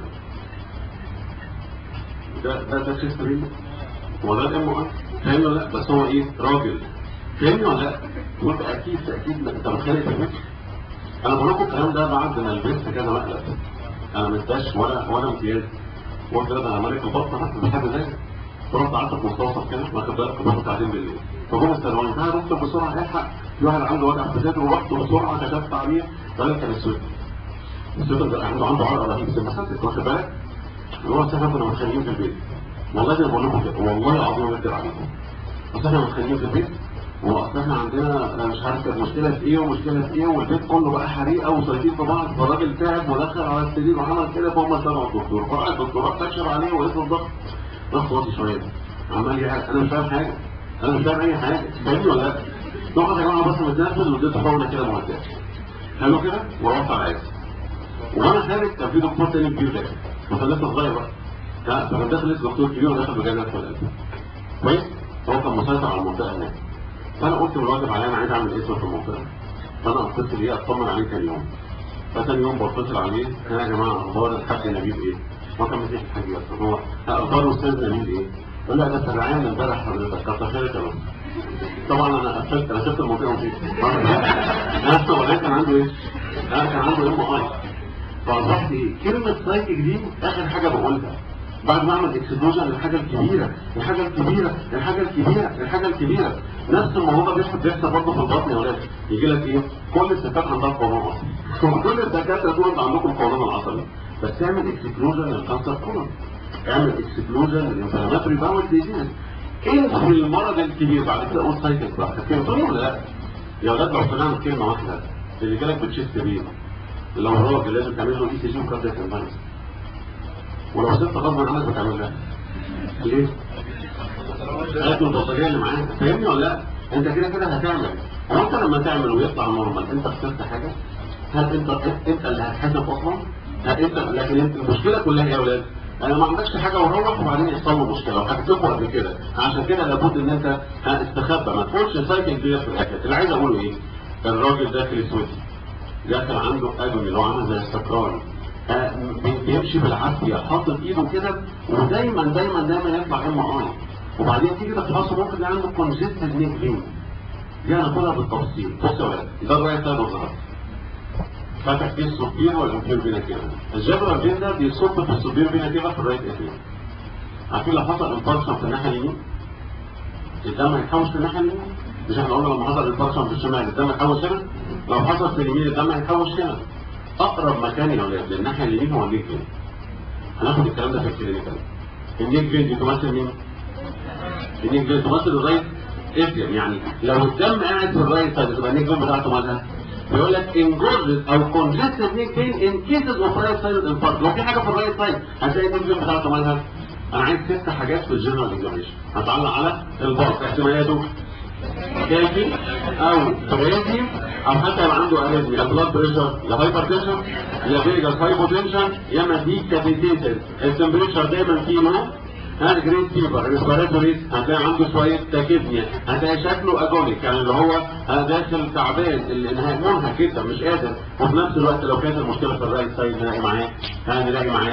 ده ده ده تشيست ريل هو ده الام ار فاهمني ولا لا بس هو ايه راجل فاهمني ولا لا قلت اكيد اكيد انت متخيل في البيت انا بقول لكم الكلام ده بعد ما لبست كذا مقلب انا ما اداش ولا ولا امتياز قلت لا ده انا مالك البطن مش حاجه زي رحت قعدت في مستوصف كده واخد بالك كنت ساعتين بالليل فجم استنوني تعالى دكتور بسرعه الحق في واحد عنده وجع في صدره ورحت بسرعه كشفت عليه قال كان السود السود ده عنده عنده عرق رهيب بس مسكت واخد بالك اللي هو ساعتها كنا متخيلين في البيت والله زي ما بقول لكم كده والله العظيم ما بكذب عليكم بس احنا متخيلين في البيت واصل احنا عندنا أنا مش عارف كانت مشكله في ايه ومشكله في ايه والبيت كله بقى حريقه وصايدين في بعض فالراجل تعب ودخل على السرير وعمل كده فهم سمعوا الدكتور فراح الدكتور راح تكشف عليه وقيس الضغط راح واطي شويه عمال يعرق انا مش فاهم حاجه انا مش فاهم اي حاجه فاهمني ولا لا؟ نقعد يا جماعه بس متنفس واديته حقنه كده مهدئه حلو كده ورحت على عادي وانا خارج كان في دكتور تاني كبير داخل وكان لسه صغير بقى لا فكان داخل لسه دكتور كبير وداخل بجنة في القلب كويس هو كان مسيطر على المنطقه هناك فانا قلت بالواجب عليا انا عايز اعمل اسم في المنطقه فانا اتصل بيه اطمن عليه تاني يوم فتاني يوم بتصل عليه يا جماعه اخبار الحاج نبيل ايه؟ هو كان مسيح الحاج اصلا هو اخبار الاستاذ نبيل ايه؟ يقول لي انا سرعان من امبارح حضرتك كتر خيرك يا بابا طبعا انا قفلت انا شفت المنطقه ومشيت نفس الولاد كان عنده ايه؟ لا كان عنده ام اي فاصبحت ايه؟ كلمه سايكيك دي اخر حاجه بقولها بعد ما اعمل اكسبلوجن للحاجه الكبيره الحاجه الكبيره الحاجه الكبيره الحاجه الكبيره نفس الموضوع ده بيحصل بيحصل برضه في البطن يا ولاد يجي لك ايه كل الستات عندها قولون عصبي كل الدكاتره دول انتوا عندكم قولون العصبي بس اعمل اكسبلوجن للكانسر كولون اعمل اكسبلوجن للانفلاماتوري باول ديزيز انسى المرض الكبير بعد كده قول سايكل بقى فهمتوني ولا لا؟ يا ولاد لو طلعنا كلمه واحده اللي جالك بتشيست بيه لو راجل لازم تعمل له اي سي جي وكاردياك امبالانس ولو ست غصب عنك بتعمل لها ليه؟ هاتوا البطاريه اللي معاك فاهمني ولا لا؟ انت كده كده هتعمل هو انت لما تعمل ويطلع نورمال انت خسرت حاجه؟ هل انت انت اللي هتحاسب اصلا؟ هل انت لكن انت المشكله كلها ايه يا اولاد؟ انا ما عندكش حاجه وروح وبعدين يحصل له مشكله وحكيت لكم قبل كده عشان كده لابد ان انت استخبى ما تقولش سايكل ديت في الاخر اللي عايز اقوله ايه؟ الراجل داخل اسود داخل عنده ادمي اللي هو عامل زي السكران آه، بي- بيمشي بالعافيه حاطط ايده كده ودايما دايما دايما يطلع ام اي وبعدين تيجي تفحصه ممكن يبقى عنده كونجستد نيك فين دي هناخدها بالتفصيل بص يا ولاد ده الراي بتاع الظهر فاتح فيه السوبير والانفير فينا كده الجبر فين ده بيصب في السوبير فينا كده في الرايت اتنين عارفين لو حصل انفاركشن في الناحيه اليمين الدم هيتحوش في الناحيه اليمين مش احنا قلنا لما حصل انفاركشن في الشمال الدم هيتحوش هنا لو حصل في اليمين الدم هيتحوش هنا اقرب مكان يا ولاد للناحيه اليمين هو النيك فين هناخد الكلام ده في الكلينيكال النيك فين دي تمثل مين؟ النيك فين تمثل الرايت اتريم يعني لو الدم قاعد في الرايت سايد تبقى النيك فين بتاعته مالها؟ بيقول لك انجورجد او كونجستد نيك فين ان كيسز اوف رايت سايد انفاركت لو في حاجه في الرايت سايد هتلاقي النيك فين بتاعته مالها؟ انا عايز ست حاجات في الجنرال اكزاميشن هتعلق على الباص احتمالاته كافي او بريزي او حتى يبقى عنده اريزمي يا بلاد بريشر يا هايبر تنشن يا فيجاس هايبوتنشن يا ما دي كابيتيتد التمبريتشر دايما فيه لو ها جريد فيبر ريسبيراتوريز هتلاقي عنده شويه تاكيدنيا هتلاقي شكله اجونيك يعني اللي هو ها داخل تعبان الانهاء منهك جدا مش قادر وفي نفس الوقت لو كانت المشكله في الرايت سايد نلاقي معاه ها نلاقي معاه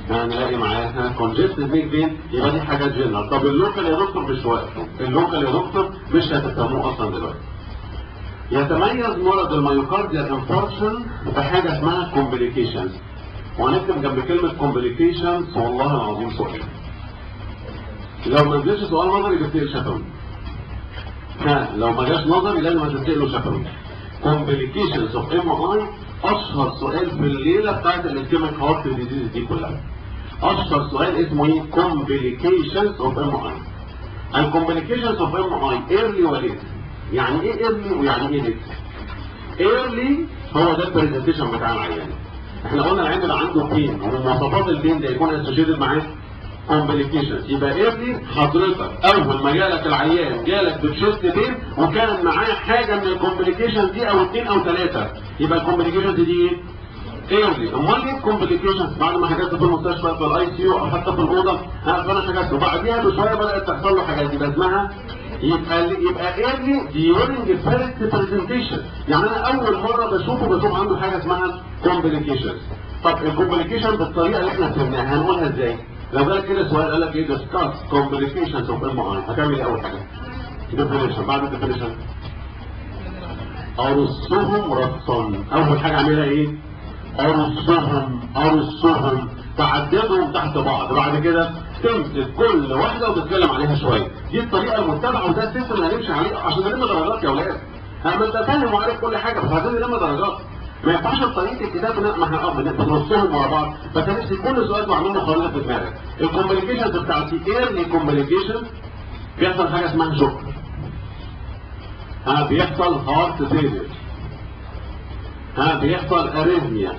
هنلاقي معاها كونجستد ميك فين يبقى دي حاجات جنرال طب اللوكال يا دكتور مش وقته اللوكال يا دكتور مش هتفهموه اصلا دلوقتي يتميز مرض الميوكارديال انفاركشن بحاجه اسمها كومبليكيشنز وهنكتب جنب كلمه كومبليكيشنز والله العظيم سؤال لو ما نزلش سؤال نظري بتسال شفوي ها لو ما جاش نظري لازم هتساله شفوي كومبليكيشنز اوف ام اي اشهر سؤال في الليله بتاعت الاسكيميك هارت ديزيز دي كلها اشهر سؤال اسمه ايه كومبليكيشنز اوف ام اي الكومبليكيشنز اوف ام اي ايرلي وليت يعني ايه ايرلي ويعني ايه ليت ايرلي هو ده البرزنتيشن بتاع العيان احنا قلنا العيان اللي عنده بين ومواصفات البين ده يكون اسوشيتد معاه كومبليكيشنز يبقى ايرلي حضرتك اول ما جالك العيان جالك بتشيست بين وكان معاه حاجه من الكومبليكيشنز دي او اثنين او ثلاثه يبقى الكومبليكيشنز دي ايه؟ ايرلي امال ايه الكومبليكيشنز بعد ما حاجات في المستشفى في الاي سي يو او حتى في الاوضه ها فانا حاجات وبعديها بشويه بدات تحصل له حاجات يبقى اسمها يبقى يبقى ايرلي ديورنج فيرست برزنتيشن يعني انا اول مره بشوفه بشوف عنده حاجه اسمها كومبليكيشنز طب الكومبليكيشن بالطريقه اللي احنا فهمناها هنقولها ازاي؟ لو جالك كده سؤال قال لك ايه ديسكاس كومبليكيشنز اوف ام اي هتعمل ايه اول حاجه؟ ديفينيشن بعد الديفينيشن ارصهم رصا اول حاجه اعملها ايه؟ ارصهم ارصهم تعددهم تحت بعض بعد كده تمسك كل واحده وتتكلم عليها شويه دي الطريقه المتبعه وده السيستم اللي هنمشي عليه عشان نلم درجات يا اولاد ما انت فاهم وعارف كل حاجه بس عايزين نلم درجات ما ينفعش بطريقه الكتاب ما احنا اه بنرصهم ورا بعض فانت نفسي كل سؤال معمول له خريطه في دماغك الكومبليكيشنز بتاعتي ايرلي كومبليكيشن بيحصل حاجه اسمها شوك ها بيحصل هارت فيلير ها بيحصل اريثميا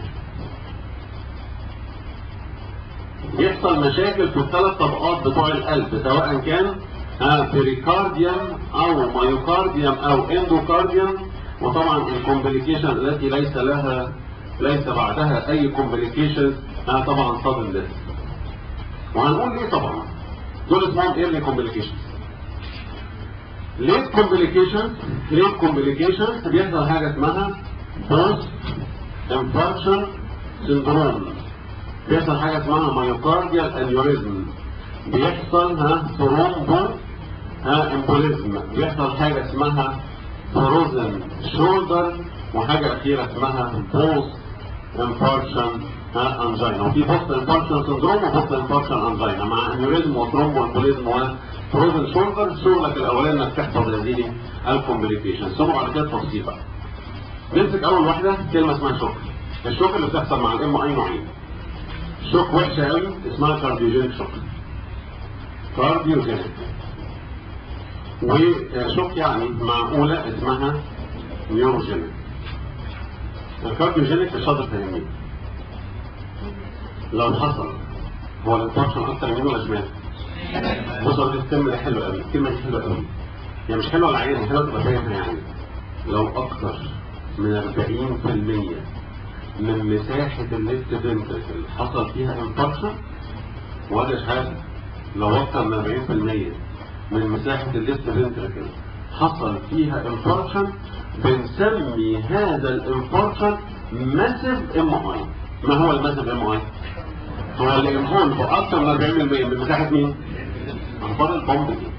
بيحصل مشاكل في الثلاث طبقات بتوع القلب سواء كان ها بريكارديوم او مايوكارديوم او اندوكارديوم وطبعا الكومبليكيشن التي ليس لها ليس بعدها اي كومبليكيشن ها طبعا صدم ده وهنقول ليه طبعا دول اسمهم ايرلي كومبليكيشن ليه كومبليكيشن ليه كومبليكيشن بيحصل حاجه اسمها بوست انفاركشن سندروم بيحصل حاجه اسمها مايوكارديال انيوريزم بيحصل ها ثرومبو ها امبوليزم بيحصل حاجه اسمها فروزن شولدر وحاجه اخيره اسمها بوست انفاركشن ها انجينا وفي بوست انفاركشن سندروم وبوست انفاركشن انجينا مع انيوريزم وثرومبو امبوليزم وفروزن شولدر شغلك الاولاني انك تحفظ هذه الكومبليكيشن ثم بعد كده تفصيل بقى نمسك اول واحده كلمه اسمها شوك الشوك اللي بتحصل مع الام اي نوعين شوك وحشه قوي اسمها كارديوجينيك شوك كارديوجينيك وشوك يعني معقولة اسمها نيوروجينيك الكارديوجينيك الشاطر فاهمين لو حصل هو الانفكشن اكتر يمين ولا شمال بص دي الكلمة دي حلوة قوي الكلمة دي حلوة قوي يعني مش حلوة العين حلوة تبقى فاهمها يعني لو اكتر من 40% من مساحة الليفت فنتركل حصل فيها انفكشن ولا حاجة لو اكتر من 40% من مساحة الليفت فنتركل حصل فيها انفاركشن بنسمي هذا الانفاركشن ماسيف ام اي ما هو الماسيف ام اي؟ هو اللي يكون في اكثر من 40% من مساحة مين؟ انفار البومب دي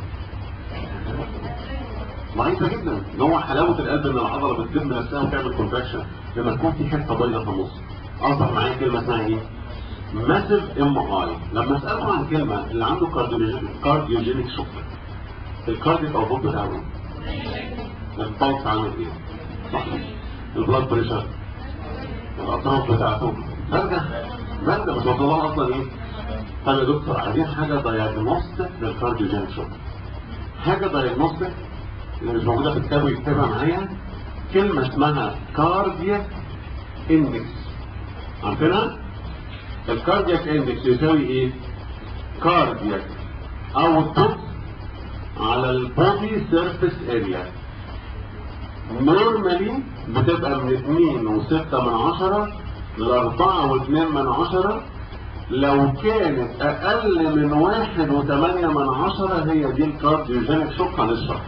ضعيفة جدا اللي هو حلاوة القلب ان العضلة بتلم نفسها وتعمل كونتراكشن لما تكون في حتة بيضاء في النص اصبح معايا كلمة اسمها ايه؟ ماسيف ام اي لما اسالكم عن كلمه اللي عنده كارديوجينيك شوك الكارديك او الضغط بتاعه البلس عامل ايه صح البلاد بريشر الاطراف بتاعته برجع برجع بس وصلها اصلا ايه طب يا دكتور عايزين حاجه دايجنوستيك للكارديوجينيك شوك حاجه دايجنوستيك اللي مش موجوده في الكتاب ويكتبها معايا كلمه اسمها كاردياك اندكس عارفينها الكاردياك اندكس يساوي ايه كاردياك اوتبوت على البودي سيرفيس اريا نورمالي بتبقى من 2 و6 من عشرة ل 4 و2 من عشرة لو كانت اقل من 1 و8 من عشرة هي دي الكارديوجينيك شوك هنشرح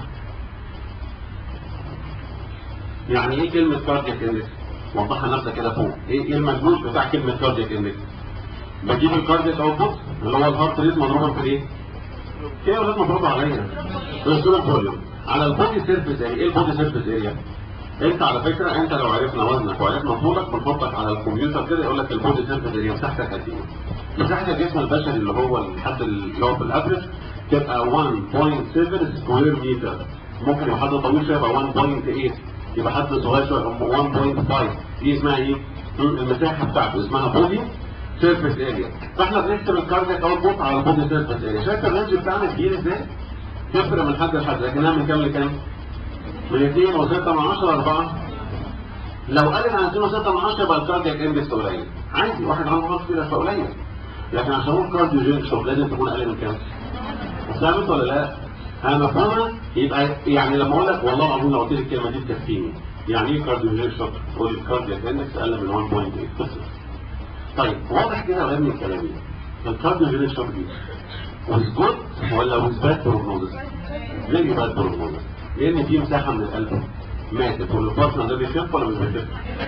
يعني ايه كلمة كاردياك اندكس وضحها نفسك كده فوق ايه ايه المجهول بتاع كلمة كاردياك اندكس بجيب الكاردياك اوتبوت اللي هو الهارت ريت مضروبا في ايه؟ في اولاد مضروبه عليا رسول الفوليوم على البودي سيرفيس اريا ايه البودي سيرفيس اريا؟ انت على فكره انت لو عرفنا وزنك وعرفنا طولك بنحطك على الكمبيوتر كده يقول لك البودي سيرفيس اريا مساحتك قد ايه؟ مساحه الجسم البشري اللي هو الحد اللي هو في الافرج تبقى 1.7 سكوير متر ممكن يبقى حد طويل شويه يبقى 1.8 يبقى حد صغير شويه 1.5 دي اسمها ايه؟ المساحه بتاعته اسمها بودي سيرفيس اريا فاحنا بنحسب الكاردياك اوتبوت على البودي سيرفيس اريا شايف الرينج بتاعنا كبير ازاي؟ تفرق من حد لحد لكنها من كام لكام؟ من 2 و6 من 10 4 لو قال عن 2 و6 من 10 يبقى الكاردياك اندكس قليل عادي واحد عنده خط كده فقليل لكن عشان اقول كارديوجينيك شوك لازم تكون اقل من كام؟ ثابت ولا لا؟ انا مفهومه يبقى يعني لما اقول لك والله العظيم لو قلت لي الكلمه دي تكفيني يعني ايه كارديوجينيك شوك؟ قول الكاردياك اندكس اقل من 1.8 طيب واضح كده غير من كلامي الكارديوجينيك شوك دي with good ولا with bad prognosis؟ ليه bad prognosis؟ لان في مساحه من القلب ماتت والبارتنر ده بيخف ولا مش بيخف؟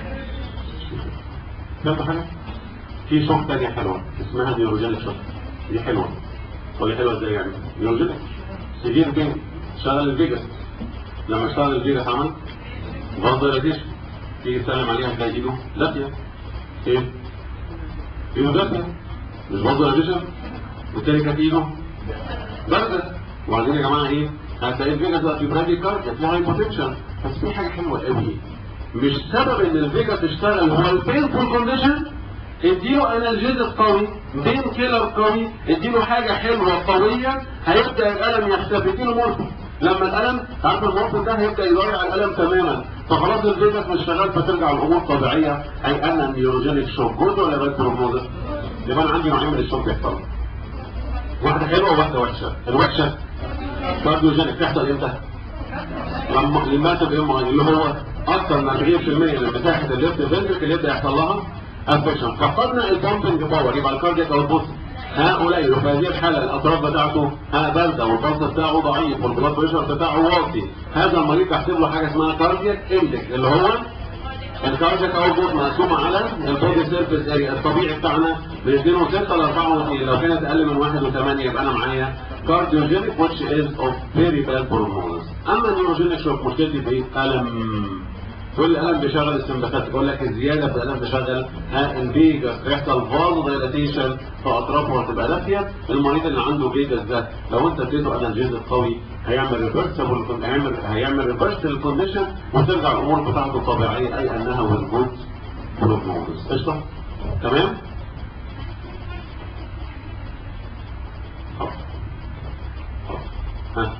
فهمت حاجه؟ في شوك تانية حلوه اسمها نيوروجينيك شوك دي حلوه ولا حلوه ازاي يعني؟ نيوروجينيك سيفير بين شغل الفيجاس لما اشتغل الفيجاس عمل فازولاريزيشن تيجي تسلم عليها تلاقي ايده دافيه ايه؟ ايده دافيه مش فازولاريزيشن بالتالي كانت ايده بارده وبعدين يا جماعه ايه؟ هتلاقي الفيجاس بقى في برادي كارديا في هايبوتنشن بس في حاجه حلوه قوي مش سبب ان الفيجاس تشتغل هو البينفول كونديشن اديله انالجيزك قوي بين كيلر قوي اديله حاجه حلوه قويه هيبدا الالم يختفي اديله مورفين لما الالم عارف المورفين ده هيبدا يضيع الالم تماما فخلاص الفيجاس مش شغال فترجع الامور طبيعيه اي انا نيوروجينيك شوك جود ولا باد بروجنوزس يبقى انا عندي نوعين من الشوك بيحصلوا واحده حلوه وواحده وحشه الوحشه كارديوجينيك تحصل امتى؟ لما لما تبقى اللي هو اكثر من 40% من مساحه الليفت فنتريكل يبدا يحصل لها افكشن فقدنا البومبنج باور يبقى الكاردياك اوتبوت ها قليل وفي هذه الحاله الاطراف بتاعته ها بارده والبلس بتاعه ضعيف والبلاد بريشر بتاعه واطي هذا المريض تحسب له حاجه اسمها كاردياك اندكس اللي هو الكاردياك اوتبوت مقسوم على البودي سيرفيس اريا الطبيعي بتاعنا من 2 و6 ل 4 و2 لو كانت اقل من 1 و8 يبقى انا معايا كارديوجينيك which is of very bad prognosis اما النيوروجينيك شوك مشكلتي في ايه؟ الم كل الم بيشغل السمباثات يقول لك الزياده في الالم بيشغل ها الفيجاس بيحصل فازو دايلاتيشن في اطرافه هتبقى دافيه المريض اللي عنده فيجاس ده لو انت اديته انالجيزك قوي هيعمل ريفرسبل هيعمل هيعمل ريفرس للكونديشن وترجع الامور بتاعته طبيعيه اي انها والجود بروجنوزس قشطه تمام ها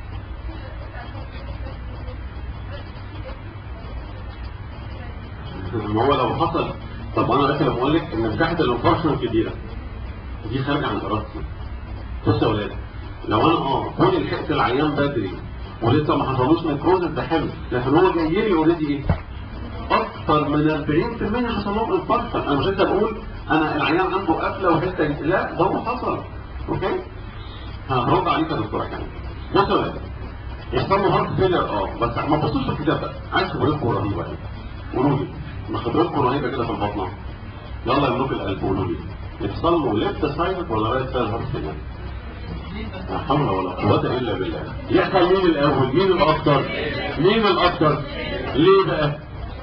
ما هو لو حصل طب انا لسه بقول لك ان مساحه الانفاركشن كبيره دي خارجه عن ارادتي بص يا ولاد لو انا اه كوني لحقت العيان بدري ولسه ما حصلوش نكروزس ده حلو لكن هو جاي لي اوريدي ايه؟ اكثر من 40% حصل لهم انفاركشن انا مش لسه بقول انا العيان عنده قفله وحته لا ده هو حصل اوكي؟ هرد عليك يا دكتور كمان بص يا ولاد يحصل له هارت فيلر اه بس ما تبصوش في الكتاب بقى عايز خبرتكم رهيبه يعني قولوا لي ما خبرتكم رهيبه كده في البطنه يلا يا ملوك القلب قولوا لي يحصل له ليفت سايد ولا رايت سايد هارت فيلر؟ لا حول ولا قوة إلا بالله يحصل مين الأول مين الأكثر مين الأكثر ليه بقى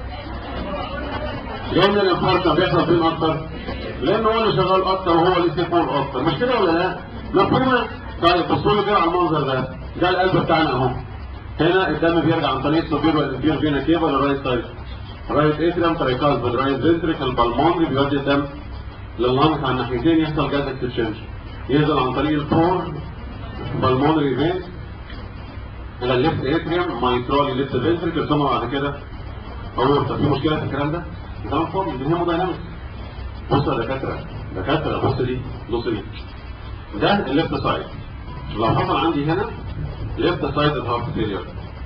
لأن الانفاركشن بيحصل فين أكثر لأن هو اللي شغال أكثر وهو اللي سيكون أكثر مش كده ولا لا مفهومة طيب بصوا لي كده على المنظر ده ده القلب بتاعنا أهو هنا الدم بيرجع عن طريق السوبير والانفير فينا كيف ولا رايت سايد رايت اتريم ترايكاز بالرايت فنتريكال بالمونري بيودي الدم لللنج على الناحيتين يحصل جاز اكسشينج ينزل عن طريق الفور بالمونري فين الى الليفت اتريم مايترالي ليفت فنتريكل ثم بعد كده اورتا في مشكله في الكلام ده؟ كلام فاضي دي هيموداينامكس بص يا دكاتره دكاتره بص دي بص دي ده الليفت سايد لو حصل عندي هنا ليفت سايد هارت فيلير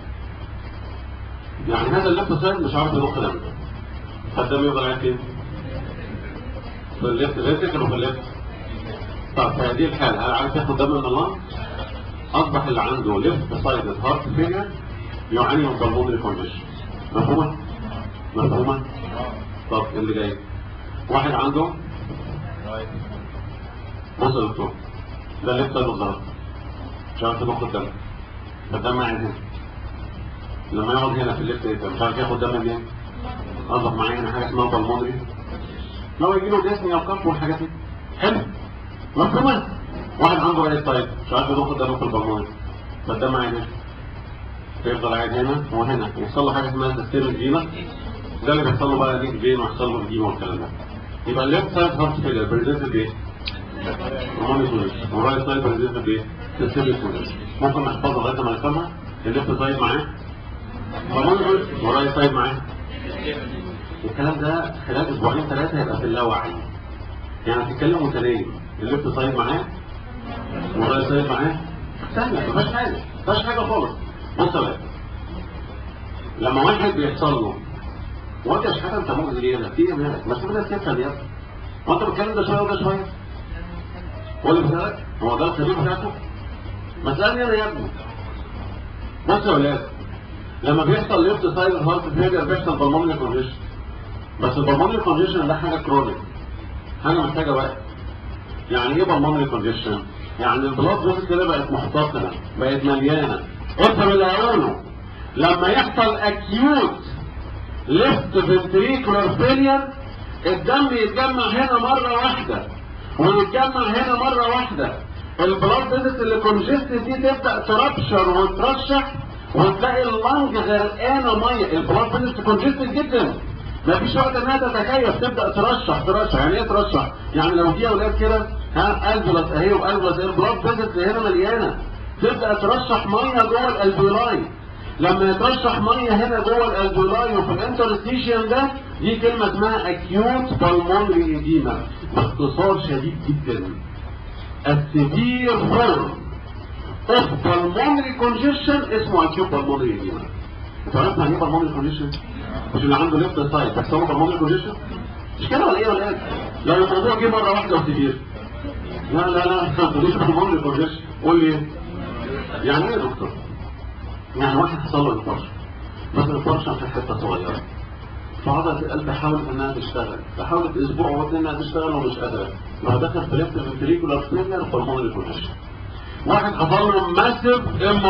يعني هذا الليفت سايد مش عارف يضخ دم فالدم يفضل قاعد فين؟ في الليفت فنتريكل وفي الليفت طب في هذه الحاله هل عارف ياخد دم من الله؟ اصبح اللي عنده ليفت سايد هارت فيلير يعاني من بالمونري كونديشن مفهومه؟ مفهومه؟ طب اللي جاي واحد عنده بص يا دكتور ده اللي بتاع بالظبط مش عارف تاخد دم فالدم قاعد هنا لما يقعد هنا في الليفت ايه مش عارف ياخد دم منين اضرب معايا هنا حاجه اسمها بالمونري لو يجي له ديسني او كف والحاجات دي حلو مفهومه واحد عنده رايت سايد مش عارف ياخد دم في البالمونري فالدم قاعد هنا فيفضل قاعد هنا وهنا يحصل له حاجه اسمها سيستم فينا ده اللي بيحصل له بقى ليك فين ويحصل له الجيم والكلام ده يبقى الليفت سايد هارت فيلر بريزنت بايه؟ هرموني سوليش ورايت سايد بريزنت بايه؟ سيستم سوليش ممكن نحفظها لغايه ما نفهمها الليفت سايد معاه هرموني سوليش ورايت سايد معاه الكلام ده خلال اسبوعين ثلاثه هيبقى في اللاوعي يعني هتتكلم وانت نايم الليفت سايد معاه والرايت سايد معاه سهله ما فيهاش حاجه ما فيهاش حاجه خالص بص يا ولاد لما واحد بيحصل له وانت مش حاجه انت مؤذي ليه ده في ايه مالك ما تسيب الناس تفهم يا ابني وانت بتتكلم ده شويه وده شويه هو اللي بيسالك هو ده الخبير بتاعته ما تسالني انا يا ابني بص يا ولاد لما بيحصل ليفت سايد هارت فيلير بيحصل بالمونري كونجيشن بس البالمونري كونجيشن ده حاجه كرونيك حاجه محتاجه وقت يعني ايه بالمونري كونجيشن يعني البلاد فيسل كده بقت محتقنه بقت مليانه افهم اللي هقوله لما يحصل اكيوت ليفت فنتريكولار فيلير الدم يتجمع هنا مره واحده ويتجمع هنا مره واحده البلاد فيسل اللي كونجستد دي تبدا تربشر وترشح وتلاقي اللنج غرقانه ميه البلاد فيسل كونجستد جدا ما فيش وقت انها تتكيف تبدا ترشح ترشح يعني ايه ترشح يعني لو دي اولاد كده ها البلس اهي والبلس اهي البلاد فيسل هنا مليانه تبدا ترشح ميه جوه الالبيولاي لما يترشح ميه هنا جوه الالبيولاي وفي الانترستيشن ده دي كلمه اسمها اكيوت بالمونري ايديما باختصار شديد جدا السيفير فورم اوف بالمونري كونجيشن اسمه اكيوت بالمونري ايديما انت عارف يعني ايه بالمونري كونجيشن؟ مش اللي عنده ليفت سايد بس هو بالمونري كونجيشن مش كده ولا ايه ولا ايه؟ لو الموضوع جه مره واحده وسيفير لا لا لا ما تقوليش بالمونري كونجيشن قول لي ايه؟ يعني ايه يا دكتور؟ يعني واحد حصل له انفرش بس الانفرش في حته صغيره فعضلة القلب حاولت انها تشتغل فحاولت اسبوع واثنين انها تشتغل ومش قادره راح دخل في ليفت فنتريكولار فيلير بالمونري كونجيشن واحد حصل له ماسيف ام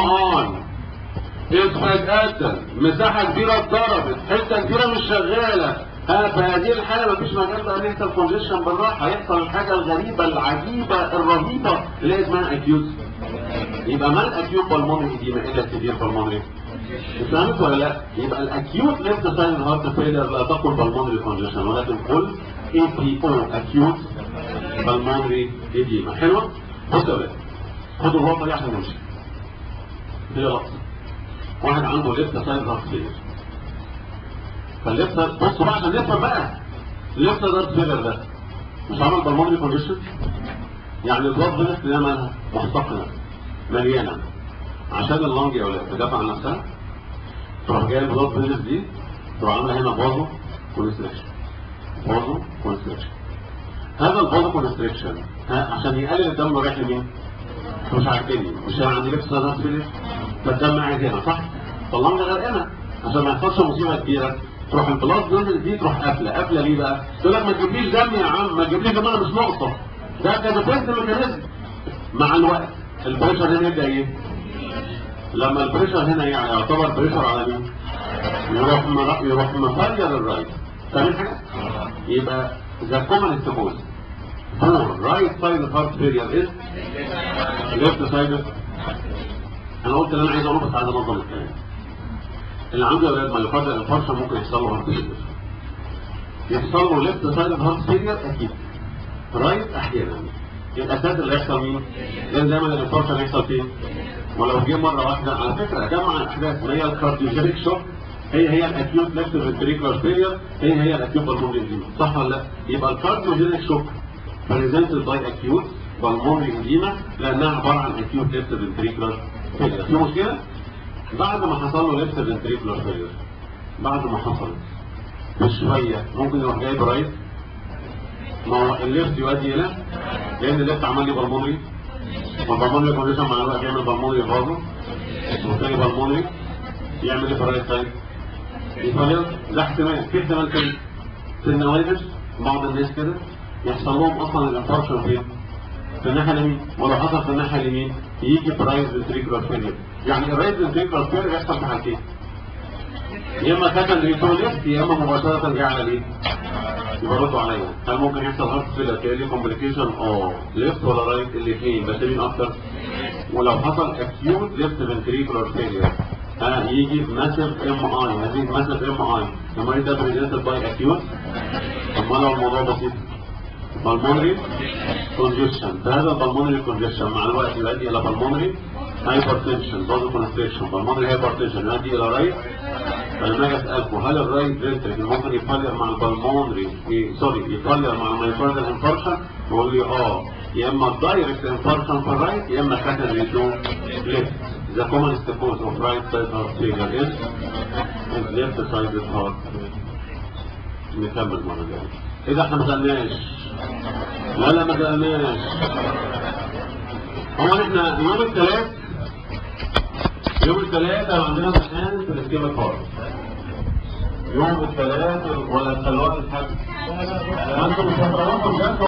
اي فجأة مساحة كبيرة اتضربت حتة كبيرة مش شغالة ها في هذه الحالة مفيش مجال بقى يحصل كونجيشن بالراحة هيحصل الحاجة الغريبة العجيبة الرهيبة اللي هي اسمها اكيوت يبقى ما الاكيوت بالمونري دي ما الا السيفير بالمونري فهمت ولا لا؟ يبقى الاكيوت ليفت ساين هارت فيلير لا تقل بالمونري كونجيشن ولكن قل اي بي او اكيوت بالمونري ايديما حلوه؟ بص يا ولاد خدوا الوقت دي عشان نمشي هي لقطه واحد عنده ليفت سايد هارت فيلير فالليفت بصوا بقى عشان نفهم بقى الليفت هارت فيلير ده مش عمل بالمونري كونجيشن يعني البلاد فينس اللي هي مالها محتقنه مليانه عشان اللنج يا ولاد تدافع عن نفسها تروح جايه البلاد فينس دي تروح عامله هنا بازو كونستريكشن بازو كونستريكشن هذا البازو كونستريكشن عشان يقلل الدم رايح لمين؟ مش عارفيني مش انا عندي لبس هارت فيلير فالدم قاعد هنا صح؟ فاللنج غرقانه عشان ما يحصلش مصيبه كبيره تروح البلاد فينس دي تروح قافله قافله ليه بقى؟ تقول لك ما تجيبليش دم يا عم ما تجيبليش دم انا مش نقطه ده ده ديفنس ميكانيزم مع الوقت البريشر هنا يبدا ايه؟ لما البريشر هنا يعني يعتبر بريشر على مين؟ يروح مر... يروح مفرير الرايت فاهم حاجه؟ يبقى ذا كومن سبوز فور رايت سايد هارت فيلير از ليفت سايد انا قلت اللي انا عايز اقوله بس عايز انظم الكلام اللي عنده اولاد ما يفضل الفرشه ممكن يحصل له هارت فيلير يحصل له ليفت سايد هارت فيلير اكيد رايت احيانا الاساس اللي يحصل مين؟ لان دايما الانفاركشن اللي يحصل فين؟ ولو جه مره واحده على فكره جمع الاحداث ما هي الكارديوجينيك شوك هي هي الاكيوت ليفت فنتريكولار فيلير هي هي الاكيوت بالمونري صح ولا لا؟ يبقى الكارديوجينيك شوك بريزنتد باي اكيوت بالمونري انجيما لانها عباره عن اكيوت ليفت فنتريكولار فيلير في مشكله؟ بعد ما حصل له ليفت فنتريكولار فيلير بعد ما حصلت بشويه ممكن يروح جايب رايت ما هو الليفت يؤدي الى لان الليفت عمل لي بالمونري والبالمونري كونديشن مع الوقت يعمل بالمونري برضه وتاني بالمونري يعمل ايه في الرايت سايد يبقى ده احتمال في احتمال تاني في النوادر بعض الناس كده يحصل لهم اصلا الانفاركشن فين؟ في الناحيه اليمين ولو حصل في الناحيه اليمين يجي برايز فنتريكولار فيلير يعني الرايز فنتريكولار فيلير يحصل في حالتين يا اما سكندري تو ليفت يا اما مباشره جاي على ليه؟ يبقى ردوا عليا هل ممكن يحصل هارت فيلر تاني كومبليكيشن اه ليفت ولا رايت الاثنين بس مين اكتر ولو حصل اكيوت ليفت فنتريكولار فيلير ها يجي ماسيف ام اي هذه ماسيف ام اي المريض ده بريزنتد باي اكيوت امال لو الموضوع بسيط بالمونري كونجيشن هذا البلمونري كونجيشن مع الوقت يؤدي الى بالمونري هايبرتنشن برضه كونستريكشن بالمونري هايبرتنشن يؤدي الى رايت فلما اجي اسالكم هل الرايت فنتريكل ممكن يفلر مع البلمونري سوري يفلر مع المايكاردال انفاركشن يقول لي اه يا اما دايركت انفاركشن في الرايت يا اما سكندري تو ليفت The commonest cause of right side heart failure is is left sided heart نكمل مرة جاية إذا احنا ما سألناش لا لا ما سألناش هو احنا يوم الثلاث يوم الثلاث عندنا امتحان في الاسكيمة هارت يوم الثلاث ولا الثلاث الحد ما انتم مش هتروحوا بجد